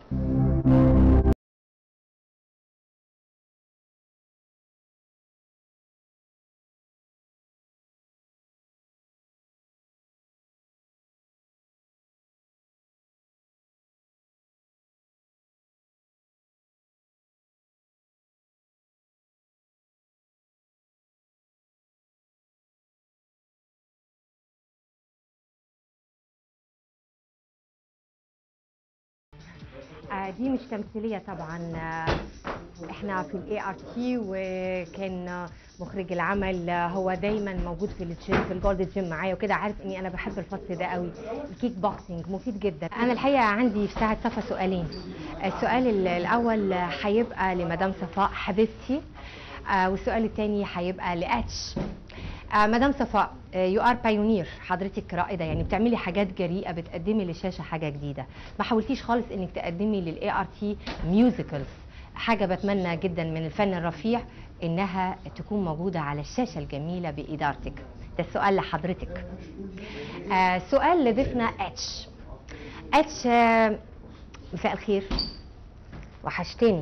آه، دي مش تمثيلية طبعا آه، احنا في الاي ار تي وكان آه، مخرج العمل آه، هو دايما موجود في الجيم في الجولد جيم معايا وكده عارف اني انا بحب الفصل ده قوي الكيك بوكسينج مفيد جدا انا الحقيقه عندي في ساعه صفا سؤالين السؤال ال- الاول آه، هيبقى لمدام صفاء حبيبتي آه، والسؤال الثاني هيبقى لاتش آه مدام صفاء يو ار بايونير حضرتك رائده يعني بتعملي حاجات جريئه بتقدمي للشاشه حاجه جديده ما حاولتيش خالص انك تقدمي للاي ار تي ميوزيكلز حاجه بتمنى جدا من الفن الرفيع انها تكون موجوده على الشاشه الجميله بادارتك ده السؤال لحضرتك آه سؤال لضيفنا اتش اتش آه مساء الخير وحشتني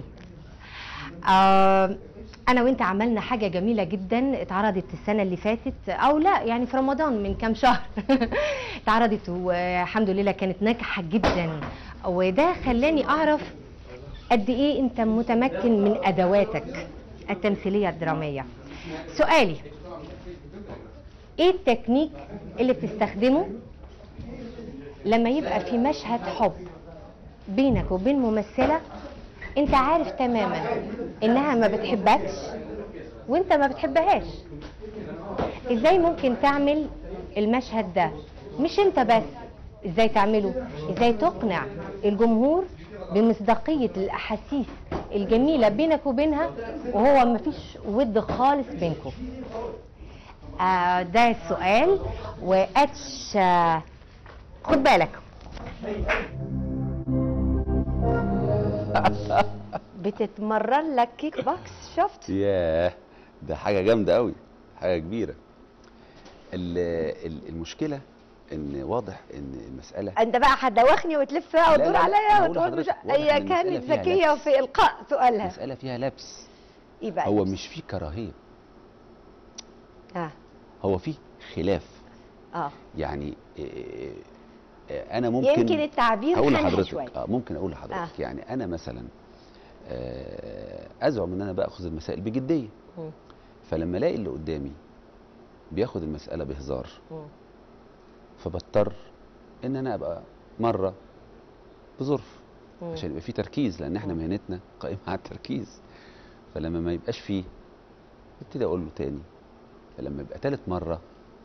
آه انا وانت عملنا حاجه جميله جدا اتعرضت السنه اللي فاتت او لا يعني في رمضان من كام شهر اتعرضت والحمد لله كانت ناجحه جدا وده خلاني اعرف قد ايه انت متمكن من ادواتك التمثيليه الدراميه سؤالي ايه التكنيك اللي بتستخدمه لما يبقى في مشهد حب بينك وبين ممثله انت عارف تماما انها ما بتحبكش وانت ما بتحبهاش ازاي ممكن تعمل المشهد ده مش انت بس ازاي تعمله ازاي تقنع الجمهور بمصداقية الأحاسيس الجميلة بينك وبينها وهو مفيش ود خالص بينكم آه ده السؤال واتش آه خد بالك بتتمرن لك كيك بوكس شفت ياه ده حاجه جامده قوي حاجه كبيره ال- ال- المشكله ان واضح ان المساله انت بقى هتدوخني وتلف بقى لا، وتدور لا، لا، عليا أنا بقول وتقول مش لحضرتك واضح هي إن المسألة كانت فيها ذكيه لبس. في القاء سؤالها مساله فيها لبس ايه بقى هو اللبس؟ مش في كراهيه اه هو في خلاف اه يعني إيه، إيه، انا ممكن يمكن التعبير هقول خانها لحضرتك شويه اه ممكن اقول لحضرتك يعني انا مثلا آه، ازعم ان انا باخذ المسائل بجديه مم. فلما الاقي اللي قدامي بياخد المساله بهزار مم. فبضطر ان انا ابقى مره بظرف مم. عشان يبقى في تركيز لان احنا مم. مهنتنا قائمه على التركيز فلما ما يبقاش فيه ابتدي اقول له تاني فلما يبقى تالت مره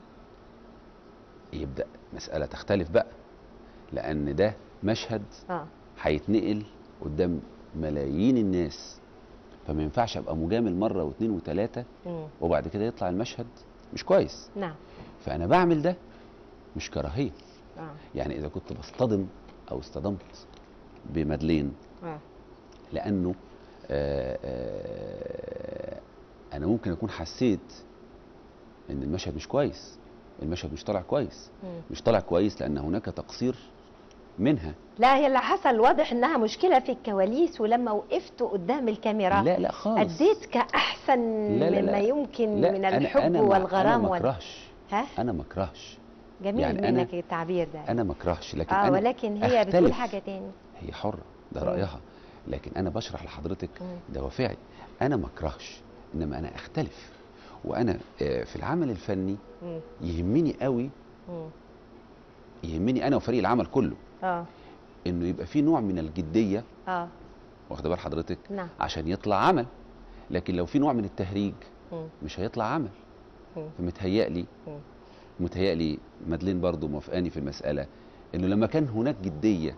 يبدا مساله تختلف بقى لان ده مشهد اه هيتنقل قدام ملايين الناس فما ينفعش ابقى مجامل مره واثنين وثلاثه مم. وبعد كده يطلع المشهد مش كويس نعم فانا بعمل ده مش كراهيه اه يعني اذا كنت بصطدم او اصطدمت بمدلين اه لانه آآ آآ انا ممكن اكون حسيت ان المشهد مش كويس المشهد مش طالع كويس مم. مش طالع كويس لان هناك تقصير منها لا هي اللي حصل واضح انها مشكله في الكواليس ولما وقفت قدام الكاميرا لا لا خالص اديت كاحسن لا، لا، مما لا. يمكن لا من أنا- الحب أنا ما- والغرام انا ما وال... اكرهش ها انا ما اكرهش جميل يعني أنا- منك التعبير ده انا ما اكرهش لكن اه أنا ولكن هي بتقول أختلف. حاجه تاني هي حره ده مم. رايها لكن انا بشرح لحضرتك مم. دوافعي انا ما اكرهش انما انا اختلف وانا آه، في العمل الفني مم. يهمني قوي مم. يهمني انا وفريق العمل كله اه انه يبقى في نوع من الجديه اه واخده بال حضرتك نعم عشان يطلع عمل لكن لو في نوع من التهريج مم. مش هيطلع عمل مم. فمتهيألي مم. متهيألي مادلين برضو موافقاني في المسألة انه لما كان هناك جدية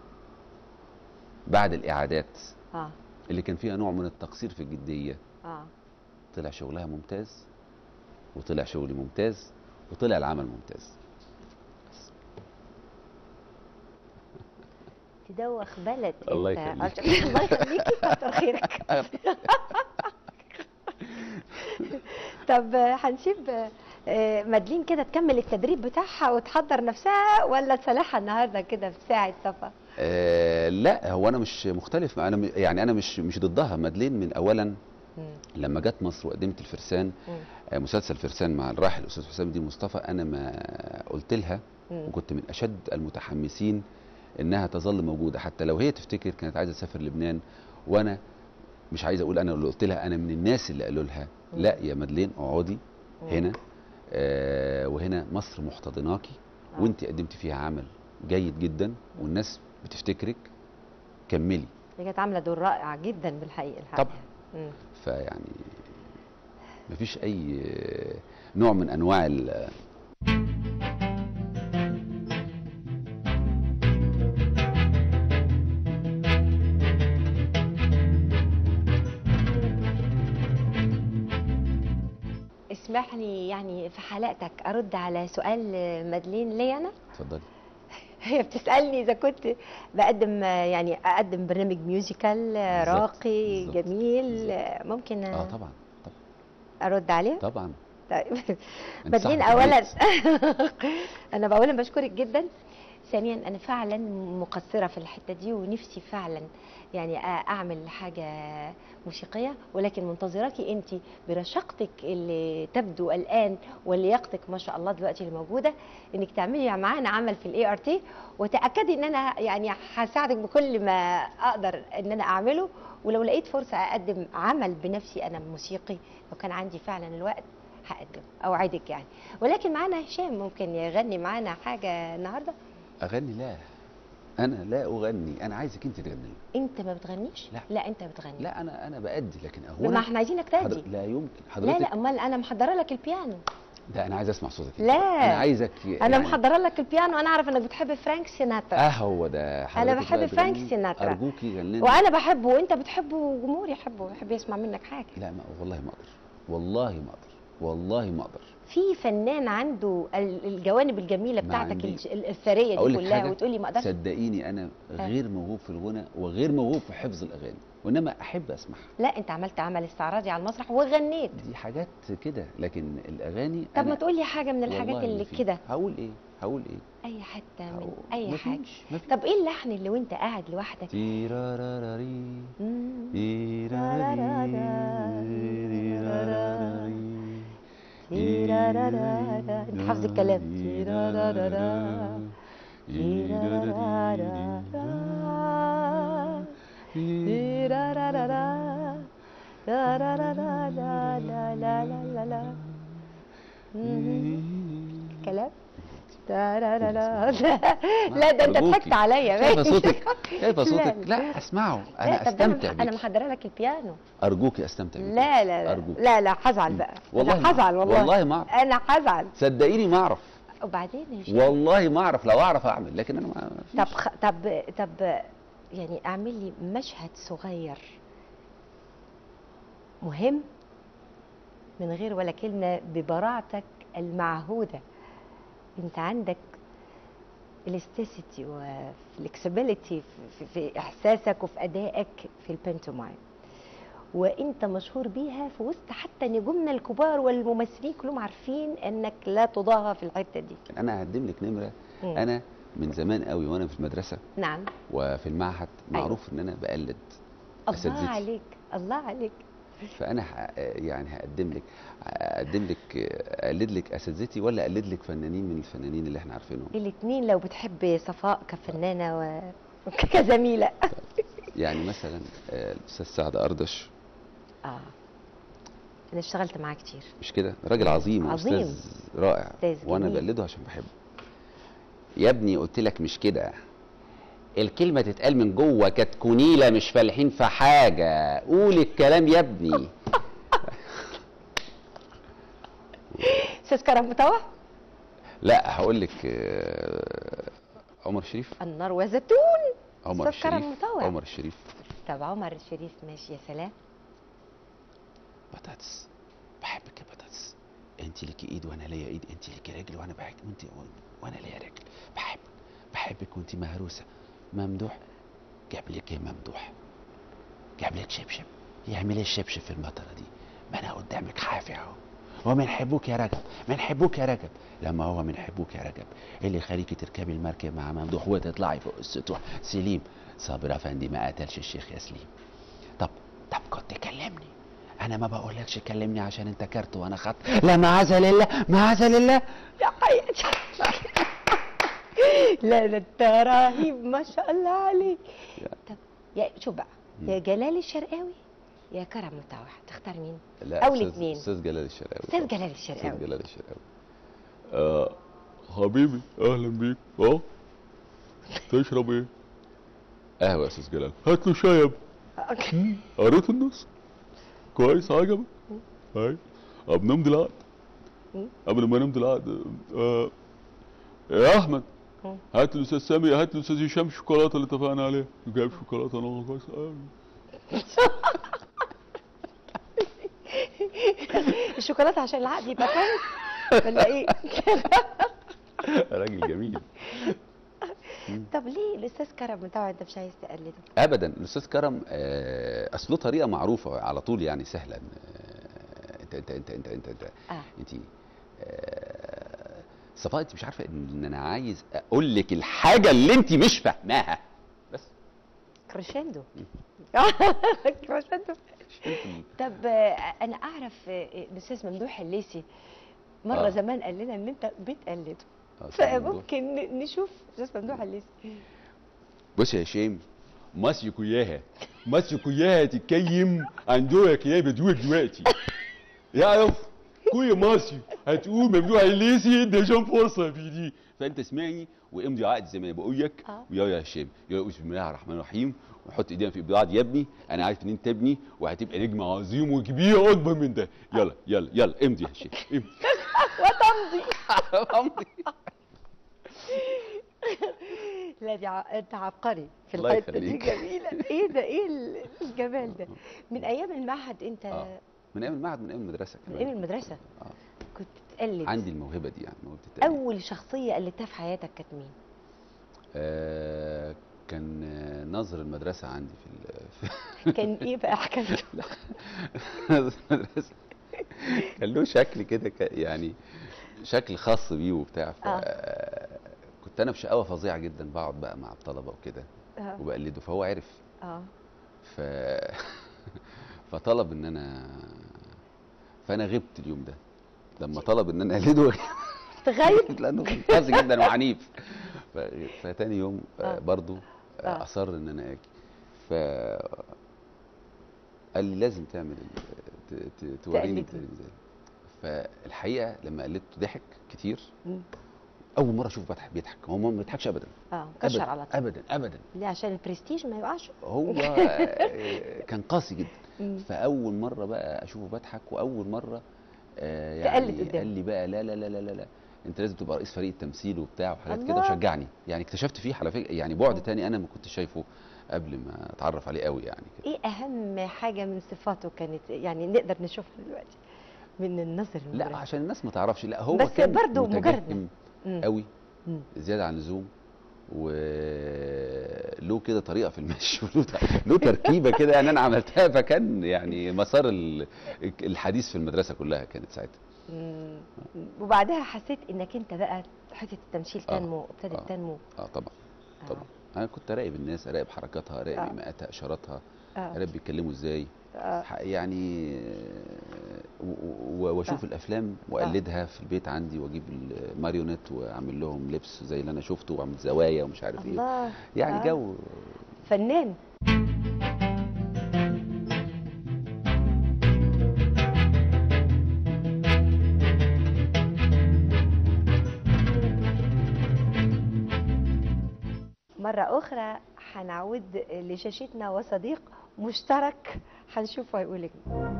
بعد الإعادات اه اللي كان فيها نوع من التقصير في الجدية اه طلع شغلها ممتاز وطلع شغلي ممتاز وطلع العمل ممتاز تدوخ بلد الله انت. يخليك. الله يخليك كتر خيرك طب آه، هنسيب آه، آه، مادلين كده تكمل التدريب بتاعها وتحضر نفسها ولا تسلحها النهارده كده في ساعه صفا آه لا هو انا مش مختلف مع- انا م- يعني انا مش مش ضدها مادلين من اولا لما جت مصر وقدمت الفرسان آه، مسلسل فرسان مع الراحل الاستاذ حسام الدين مصطفى انا ما قلت لها وكنت من اشد المتحمسين انها تظل موجوده حتى لو هي تفتكر كانت عايزه تسافر لبنان وانا مش عايز اقول انا اللي قلت لها انا من الناس اللي قالوا لها مم. لا يا مدلين اقعدي مم. هنا آه وهنا مصر محتضناكي آه. وانت قدمتي فيها عمل جيد جدا والناس بتفتكرك كملي هي كانت عامله دور رائع جدا بالحقيقه الحقيقه طبعا. مم. فيعني مفيش اي نوع من انواع ال- اسمح لي يعني في حلقتك ارد على سؤال مادلين لي انا اتفضلي هي بتسالني اذا كنت بقدم يعني اقدم برنامج ميوزيكال بالظبط، راقي بالظبط، جميل بالظبط. ممكن اه طبعا طبعا ارد عليه طبعا طيب أنت مادلين صاحبة اولا البيت. انا اولا بشكرك جدا ثانيا انا فعلا مقصره في الحته دي ونفسي فعلا يعني أ- اعمل حاجه موسيقيه ولكن منتظراكي انت برشاقتك اللي تبدو الان ولياقتك ما شاء الله دلوقتي اللي موجوده انك تعملي معانا عمل في الاي ار تي وتاكدي ان انا يعني هساعدك بكل ما اقدر ان انا اعمله ولو لقيت فرصه اقدم عمل بنفسي انا موسيقي لو كان عندي فعلا الوقت هقدم اوعدك يعني ولكن معانا هشام ممكن يغني معانا حاجه النهارده اغني لا انا لا اغني انا عايزك انت تغني انت ما بتغنيش لا. لا انت بتغني لا انا انا بادي لكن ما اغني احنا عايزينك تادي حضر... لا يمكن لا حضرتك لا امال انا محضره لك البيانو ده انا عايز اسمع صوتك لا. انا عايزك انا محضره لك البيانو انا اعرف انك بتحب فرانك سيناترا اه هو ده حضرتك بحب بقى فرانك تغني. سيناترا. ارجوكي غني وانا بحبه وانت بتحبه وجمهور يحبه يحب يسمع منك حاجه لا ما والله ما اقدر والله ما اقدر والله ما اقدر في فنان عنده ال- الجوانب الجميله ما بتاعتك عندي. الج- ال- الثريه اقول دي لك كلها حاجه وتقولي ما اقدرش صدقيني انا غير موهوب في الغنى وغير موهوب في حفظ الاغاني وانما احب اسمعها لا انت عملت عمل استعراضي على المسرح وغنيت دي حاجات كده لكن الاغاني طب أنا ما تقولي حاجه من الحاجات والله اللي فيه. كده هقول ايه هقول ايه اي حته من هقول- اي مفيش- حاجه مفيش. طب ايه اللحن اللي وانت قاعد لوحدك تيراراراري، مم. تيراراري، تيراراري، تيرارارارا. انت حافظ الكلام تيرارارارا. تيرارارارا. تيرارارارا. تارارارا. لا لا لا لا لا لا. مم. كلام تارارارا. لا ده انت أرجوكي. ضحكت عليا شايفه ماشي. صوتك شايفه لا، صوتك لا. لا اسمعه لا، انا طب ده استمتع انا بيك محضره لك البيانو ارجوكي استمتع بيك لا لا لا أرجوك. لا لا هزعل بقى والله انا ما- هزعل والله والله ما أعرف. انا هزعل صدقيني ما اعرف وبعدين يا شيخ والله ما اعرف لو اعرف اعمل لكن انا ما طب خ... طب طب يعني اعمل لي مشهد صغير مهم من غير ولا كلمه ببراعتك المعهوده انت عندك الاستيسيتي وفلكسبيليتي في, في احساسك وفي ادائك في البنتومايم وانت مشهور بيها في وسط حتى نجومنا الكبار والممثلين كلهم عارفين انك لا تضاهى في الحته دي انا هقدم لك نمره مم. انا من زمان قوي وانا في المدرسه نعم وفي المعهد معروف ان انا بقلد الله أساتذتي. عليك الله عليك فانا ه... يعني هقدم لك اقدم لك اقلد لك اساتذتي ولا اقلد لك فنانين من الفنانين اللي احنا عارفينهم الاثنين لو بتحب صفاء كفنانه و... وكزميله يعني مثلا آه، الاستاذ سعد اردش اه انا اشتغلت معاه كتير مش كده راجل عظيم عظيم. واستاذ رائع أستاذ وانا جميل. بقلده عشان بحبه يا ابني قلت لك مش كده الكلمة تتقال من جوه كتكونيلة مش فالحين في حاجة قول الكلام يا ابني استاذ كرم مطوع لا هقول لك آه، عمر الشريف النار وزيتون عمر أستاذ كرم الشريف مطوع. عمر الشريف طب عمر الشريف ماشي يا سلام بطاطس بحبك يا بطاطس انت ليكي ايد وانا ليا ايد انت ليكي رجل وانا بحب وانت وانا ليا رجل بحبك بحبك وانت مهروسه ممدوح جاب لك ايه ممدوح جاب لك شبشب يعمل ايه الشبشب في المطره دي ما انا قدامك حافي اهو ومن حبوك يا رجب من حبوك يا رجب لما هو من حبوك يا رجب إيه اللي يخليكي تركبي المركب مع ممدوح وتطلعي فوق السطوح سليم صابر افندي ما قتلش الشيخ يا سليم طب طب كنت كلمني انا ما بقولكش كلمني عشان انت كارت وانا خط لا معاذ لله معاذ لله يا حياتي لا ده انت رهيب ما شاء الله عليك طب يا شوف بقى يا جلال الشرقاوي يا كرم مطوع تختار مين لا أو أستاذ- الاتنين. استاذ جلال الشرقاوي استاذ طبعاً. جلال استاذ الشرقاوي جلال الشرقاوي آه حبيبي اهلا بيك اه تشرب ايه قهوه يا استاذ جلال هات له شاي يا ابني قريت النص كويس عجبك اي طب نمضي العقد مم. قبل ما نمضي العقد آه يا احمد مم. هات الاستاذ سامي هات الاستاذ هشام الشوكولاته اللي اتفقنا عليها جايب شوكولاته انا كويس قوي الشوكولاته عشان العقد يبقى كويس ولا ايه راجل جميل طب ليه الاستاذ كرم مطوع انت مش عايز تقلده ابدا الاستاذ كرم آه، اصل له طريقه معروفه على طول يعني سهلا آه، انت انت انت انت انت انت اه انت آه، صفاء انت مش عارفه ان انا عايز اقول لك الحاجه اللي انت مش فاهماها بس كروشندو كروشندو طب آه، انا اعرف آه، الاستاذ ممدوح الليسي مره آه. زمان قال لنا ان انت بتقلده آه، أستاذ ممدوح. فممكن ن- نشوف استاذ ممدوح الليسي بص يا هشام مصر كلها مصر كلها تتكلم عن دورك يا بدور دلوقتي يعرف كل مصري هتقول ممدوح الليسي ادى هشام فرصه في دي فانت اسمعني وامضي عقد زي ما بقول لك آه. ويلا يا هشام يلا بسم الله الرحمن الرحيم ونحط ايدينا في بعض يا ابني انا عارف ان انت ابني وهتبقى نجم عظيم وكبير اكبر من ده يلا يلا يلا امضي يا هشام امضي وتمضي امضي لا دي ع- انت عبقري في الله الحته دي يخليك. جميله ايه ده ايه ال- الجمال ده من ايام المعهد انت آه. من ايام المعهد من ايام المدرسه من كمان ايام المدرسه آه. كنت تقلد عندي الموهبه دي يعني موهبه التقليد اول شخصيه قلدتها في حياتك كانت مين آه كان آه، ناظر المدرسه عندي في, ال- في كان ايه بقى حكايته ناظر المدرسه كان له شكل كده ك- يعني شكل خاص بيه وبتاع ف كنت انا بشقاوه فظيعه جدا بقعد بقى مع الطلبه وكده اه وبقلده فهو عرف اه ف فطلب ان انا فانا غبت اليوم ده لما طلب ان انا اقلده تغيب لانه كان قاسي جدا وعنيف ف... فتاني يوم آه. آه. برضو آه. آه. اصر ان انا اجي ف قال لي لازم تعمل ال- ت... ت... توريني تقلده. التقليد ازاي فالحقيقه لما قلدته ضحك كتير مم. اول مره اشوفه بضحك بيضحك هو ما بيضحكش ابدا اه كشر ابدا على طول ابدا ابدا ليه عشان البرستيج ما يقعش هو آه، كان قاسي جدا مم. فاول مره بقى اشوفه بضحك واول مره آه تقلد يعني قدامه. قال لي بقى لا لا لا لا لا, لا. انت لازم تبقى رئيس فريق التمثيل وبتاع وحاجات كده الله. وشجعني يعني اكتشفت فيه على فكره يعني بعد تاني انا ما كنتش شايفه قبل ما اتعرف عليه قوي يعني كده ايه اهم حاجه من صفاته كانت يعني نقدر نشوفها دلوقتي من النظر لا المبرر. عشان الناس ما تعرفش لا هو بس كان برضه مجرد متجهم مم. قوي مم. زياده عن اللزوم وله كده طريقه في المشي وله ت- له تركيبه كده يعني انا عملتها فكان يعني مسار ال- الحديث في المدرسه كلها كانت ساعتها مم. وبعدها حسيت انك انت بقى حته التمثيل آه. تنمو ابتدت آه. تنمو اه طبعا آه. طبعا انا كنت اراقب الناس اراقب حركاتها اراقب آه. ايماءاتها اشاراتها آه. اراقب بيتكلموا ازاي آه. ح- يعني آه، و- و- واشوف آه. الافلام واقلدها في البيت عندي واجيب الماريونيت واعمل لهم لبس زي اللي انا شفته واعمل زوايا ومش عارف ايه الله يعني آه. جو فنان مرة أخرى هنعود لشاشتنا وصديق مشترك هنشوفه هيقول لك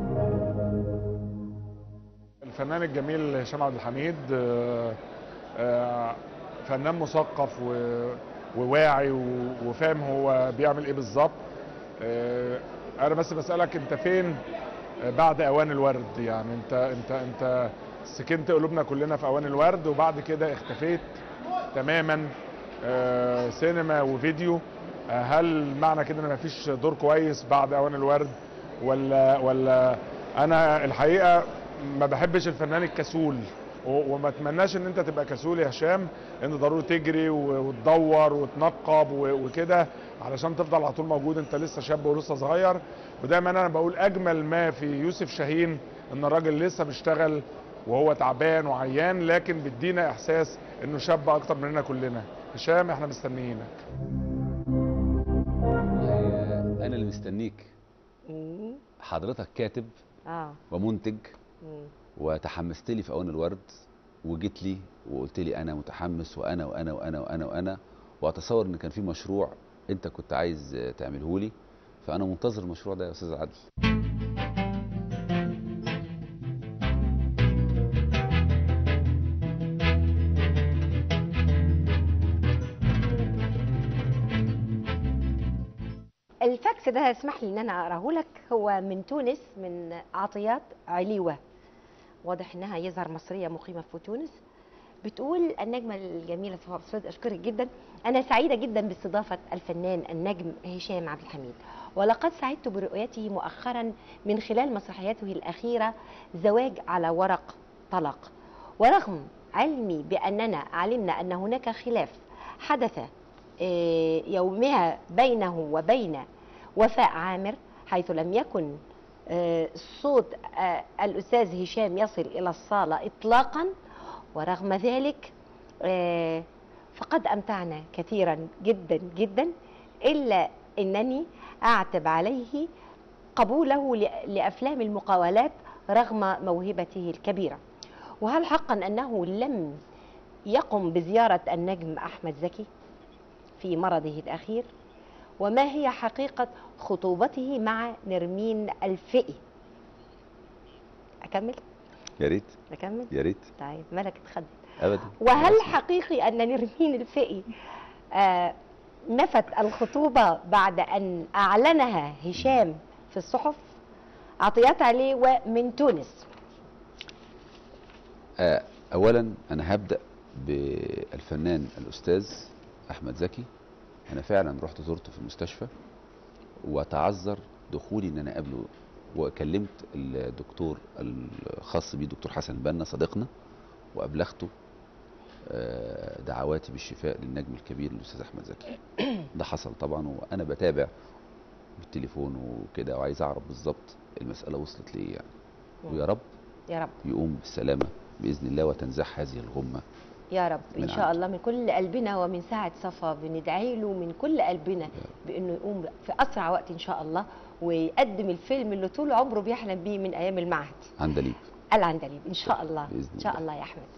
الفنان الجميل هشام عبد الحميد آه، آه، فنان مثقف و- وواعي و- وفاهم هو بيعمل ايه بالظبط آه، انا بس بسالك انت فين آه، بعد اوان الورد يعني انت انت انت سكنت قلوبنا كلنا في اوان الورد وبعد كده اختفيت تماما آه، سينما وفيديو آه، هل معنى كده ان مفيش دور كويس بعد اوان الورد ولا ولا انا الحقيقه ما بحبش الفنان الكسول و- وما اتمناش ان انت تبقى كسول يا هشام ان ضروري تجري و- وتدور وتنقب و- وكده علشان تفضل على طول موجود انت لسه شاب ولسه صغير ودايما انا بقول اجمل ما في يوسف شاهين ان الراجل لسه بيشتغل وهو تعبان وعيان لكن بيدينا احساس انه شاب اكتر مننا كلنا هشام احنا مستنيينك والله انا اللي مستنيك مم. حضرتك كاتب اه ومنتج مم. وتحمست لي في اوان الورد وجيت لي وقلت لي انا متحمس وانا وانا وانا وانا وانا واتصور ان كان في مشروع انت كنت عايز تعمله لي فانا منتظر المشروع ده يا استاذ عادل الفاكس ده اسمح لي ان انا اقراه لك هو من تونس من عطيات عليوه واضح انها يظهر مصريه مقيمه في تونس بتقول النجمه الجميله صفاء بسود اشكرك جدا انا سعيده جدا باستضافه الفنان النجم هشام عبد الحميد ولقد سعدت برؤيته مؤخرا من خلال مسرحياته الاخيره زواج على ورق طلاق ورغم علمي باننا علمنا ان هناك خلاف حدث آه، يومها بينه وبين وفاء عامر حيث لم يكن آه، صوت آه، الأستاذ هشام يصل إلى الصالة إطلاقا ورغم ذلك آه، فقد أمتعنا كثيرا جدا جدا إلا أنني أعتب عليه قبوله ل- لأفلام المقاولات رغم موهبته الكبيرة وهل حقا أنه لم يقم بزيارة النجم أحمد زكي في مرضه الأخير وما هي حقيقة خطوبته مع نرمين الفقي أكمل؟ يا ريت أكمل؟ يا ريت طيب مالك اتخدت ابدا وهل حقيقي أن نرمين الفقي آه نفت الخطوبة بعد أن أعلنها هشام في الصحف عطيات عليه ومن تونس آه، اولا انا هبدا بالفنان الاستاذ احمد زكي انا فعلا رحت زرته في المستشفى وتعذر دخولي ان انا اقابله وكلمت الدكتور الخاص بيه دكتور حسن بنا صديقنا وابلغته آه، دعواتي بالشفاء للنجم الكبير الاستاذ احمد زكي ده حصل طبعا وانا بتابع بالتليفون وكده وعايز اعرف بالظبط المساله وصلت لايه يعني ويا رب يا رب يقوم بالسلامه باذن الله وتنزح هذه الغمه يا رب ان من شاء عنده. الله من كل قلبنا ومن ساعه صفا بندعي له من كل قلبنا بانه يقوم في اسرع وقت ان شاء الله ويقدم الفيلم اللي طول عمره بيحلم بيه من ايام المعهد عندليب العندليب ان شاء الله بإذن ان شاء الله. الله يا احمد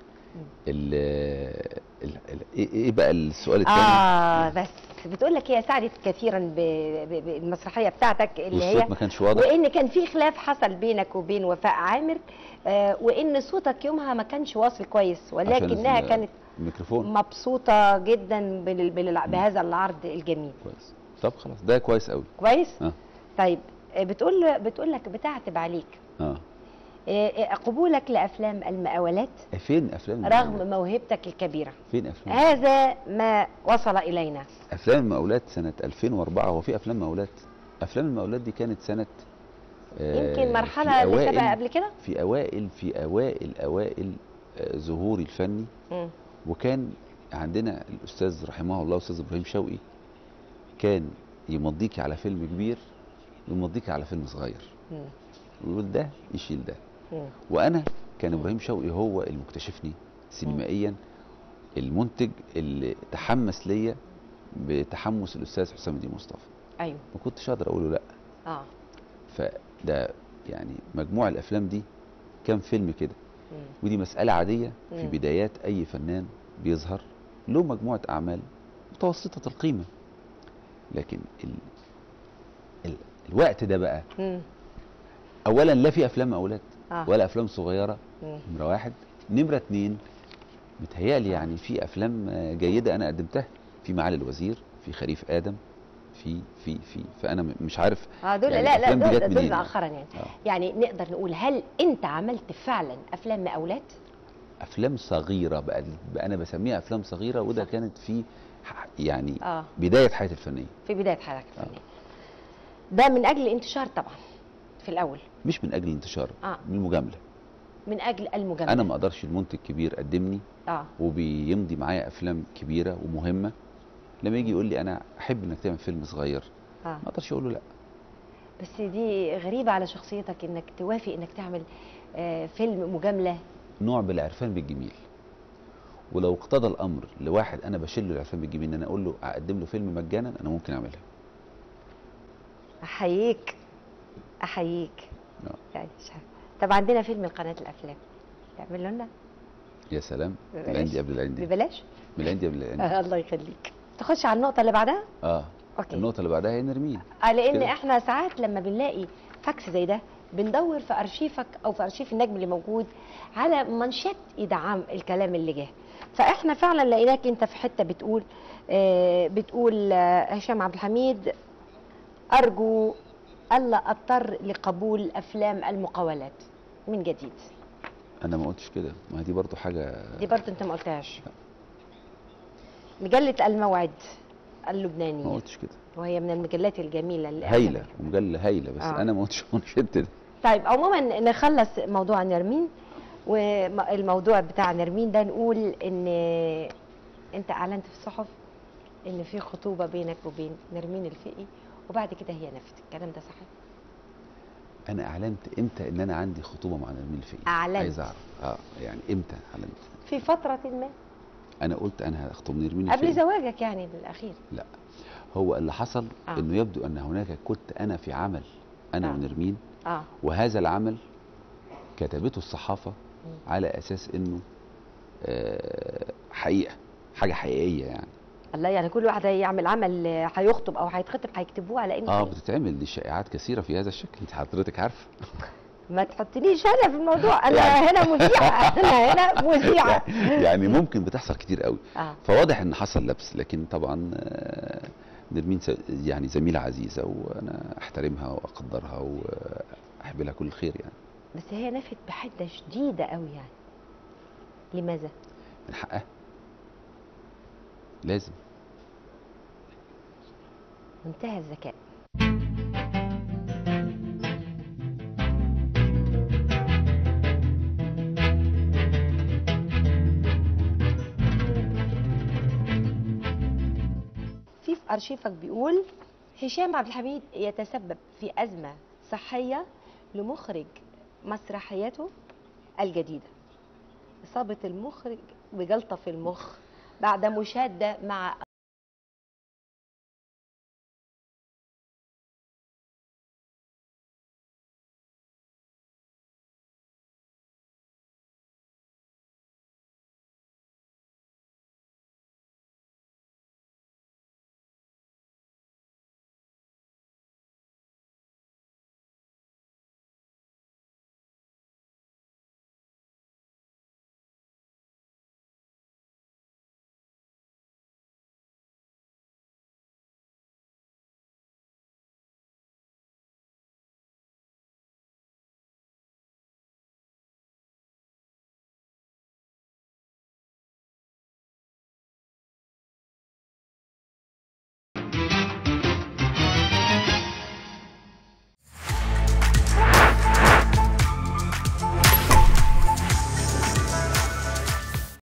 ال ال- ال- ايه إيه بقى السؤال الثاني اه بس بتقول لك هي ساعدت كثيرا ب- ب- بالمسرحيه بتاعتك اللي هي والصوت ما كانش واضح وان كان في خلاف حصل بينك وبين وفاء عامر آه وان صوتك يومها ما كانش واصل كويس ولكنها ال- كانت الميكروفون مبسوطه جدا بال- بال- بهذا العرض الجميل كويس طب خلاص ده كويس قوي كويس اه طيب آه، بتقول بتقول لك بتعتب عليك اه آه، آه، قبولك لافلام المقاولات فين افلام رغم المقاولات؟ موهبتك الكبيره فين افلام هذا ما وصل الينا افلام المقاولات سنه 2004 هو في افلام مقاولات افلام المقاولات دي كانت سنه آه، يمكن في مرحله اللي أوائل- سبق قبل كده في اوائل في اوائل اوائل آه، ظهوري الفني مم. وكان عندنا الاستاذ رحمه الله الاستاذ ابراهيم شوقي كان يمضيكي على فيلم كبير ويمضيكي على فيلم صغير مم. ويقول ده يشيل ده مم. وانا كان ابراهيم شوقي هو اللي مكتشفني سينمائيا المنتج اللي تحمس ليا بتحمس الاستاذ حسام الدين مصطفى ايوه ما كنتش اقدر اقول له لا اه فده يعني مجموع الافلام دي كام فيلم كده مم. ودي مساله عاديه في مم. بدايات اي فنان بيظهر له مجموعه اعمال متوسطه القيمه لكن ال... ال... الوقت ده بقى مم. اولا لا في افلام اولاد اه ولا افلام صغيره مم. نمره واحد نمره اتنين متهيألي يعني في افلام آه، جيده انا قدمتها في معالي الوزير في خريف ادم في في في فانا م- مش عارف اه دول يعني لا لا الأفلام دي دول, جت دول منين؟ مؤخرا يعني آه. يعني نقدر نقول هل انت عملت فعلا افلام مقاولات افلام صغيره بقى, بقى انا بسميها افلام صغيره وده كانت في ح- يعني اه بدايه حياتي الفنيه في بدايه حياتك الفنيه ده من اجل الانتشار طبعا في الاول مش من اجل الانتشار اه من المجامله من اجل المجامله انا ما اقدرش المنتج كبير قدمني اه وبيمضي معايا افلام كبيره ومهمه لما يجي يقول لي انا احب انك تعمل فيلم صغير اه ما اقدرش اقول له لا بس دي غريبه على شخصيتك انك توافق انك تعمل آه فيلم مجامله نوع بالعرفان بالجميل ولو اقتضى الامر لواحد انا بشيل له العرفان بالجميل ان انا اقول له اقدم له فيلم مجانا انا ممكن اعملها احييك احييك آه. يعني مش عارفة. طب عندنا فيلم قناه الافلام تعمل لنا يا سلام ببلاش. العندي قبل العندي ببلاش من العندي قبل العندي آه الله يخليك تخش على النقطه اللي بعدها اه اوكي النقطه اللي بعدها هي نرمين آه لان كده. احنا ساعات لما بنلاقي فاكس زي ده بندور في ارشيفك او في ارشيف النجم اللي موجود على منشات يدعم الكلام اللي جه فاحنا فعلا لقيناك انت في حته بتقول آه بتقول آه هشام عبد الحميد ارجو الا اضطر لقبول افلام المقاولات من جديد انا ما قلتش كده ما هي دي برضو حاجه دي برضه انت ما قلتهاش مجله الموعد اللبنانيه ما قلتش كده وهي من المجلات الجميله اللي إحنا هايله ومجله هايله بس آه. انا ما قلتش منشدت ده طيب عموما نخلص موضوع نرمين والموضوع بتاع نرمين ده نقول ان انت اعلنت في الصحف ان في خطوبه بينك وبين نرمين الفقي وبعد كده هي نفت الكلام ده صحيح انا اعلنت امتى ان انا عندي خطوبه مع نرمين الفقي أعلنت. عايز اعرف اه يعني امتى اعلنت في فتره ما انا قلت انا هخطب نرمين قبل الفقي زواجك يعني بالاخير لا هو اللي حصل آه. انه يبدو ان هناك كنت انا في عمل انا آه. ونرمين اه وهذا العمل كتبته الصحافه على اساس انه آه، حقيقه حاجه حقيقيه يعني الله يعني كل واحد هيعمل عمل هيخطب او هيتخطب هيكتبوه على انه اه حقيقي. بتتعمل دي شائعات كثيره في هذا الشكل انت حضرتك عارفه ما تحطنيش انا في الموضوع انا هنا مذيعه انا هنا مذيعه يعني ممكن بتحصل كتير قوي اه فواضح ان حصل لبس لكن طبعا آه، نرمين س- يعني زميله عزيزه وانا احترمها واقدرها واحب لها كل الخير يعني بس هي نفت بحده شديده قوي يعني لماذا من حقها لازم منتهى الذكاء في في ارشيفك بيقول هشام عبد الحميد يتسبب في ازمه صحيه لمخرج مسرحيته الجديده اصابه المخرج بجلطه في المخ بعد مشاده مع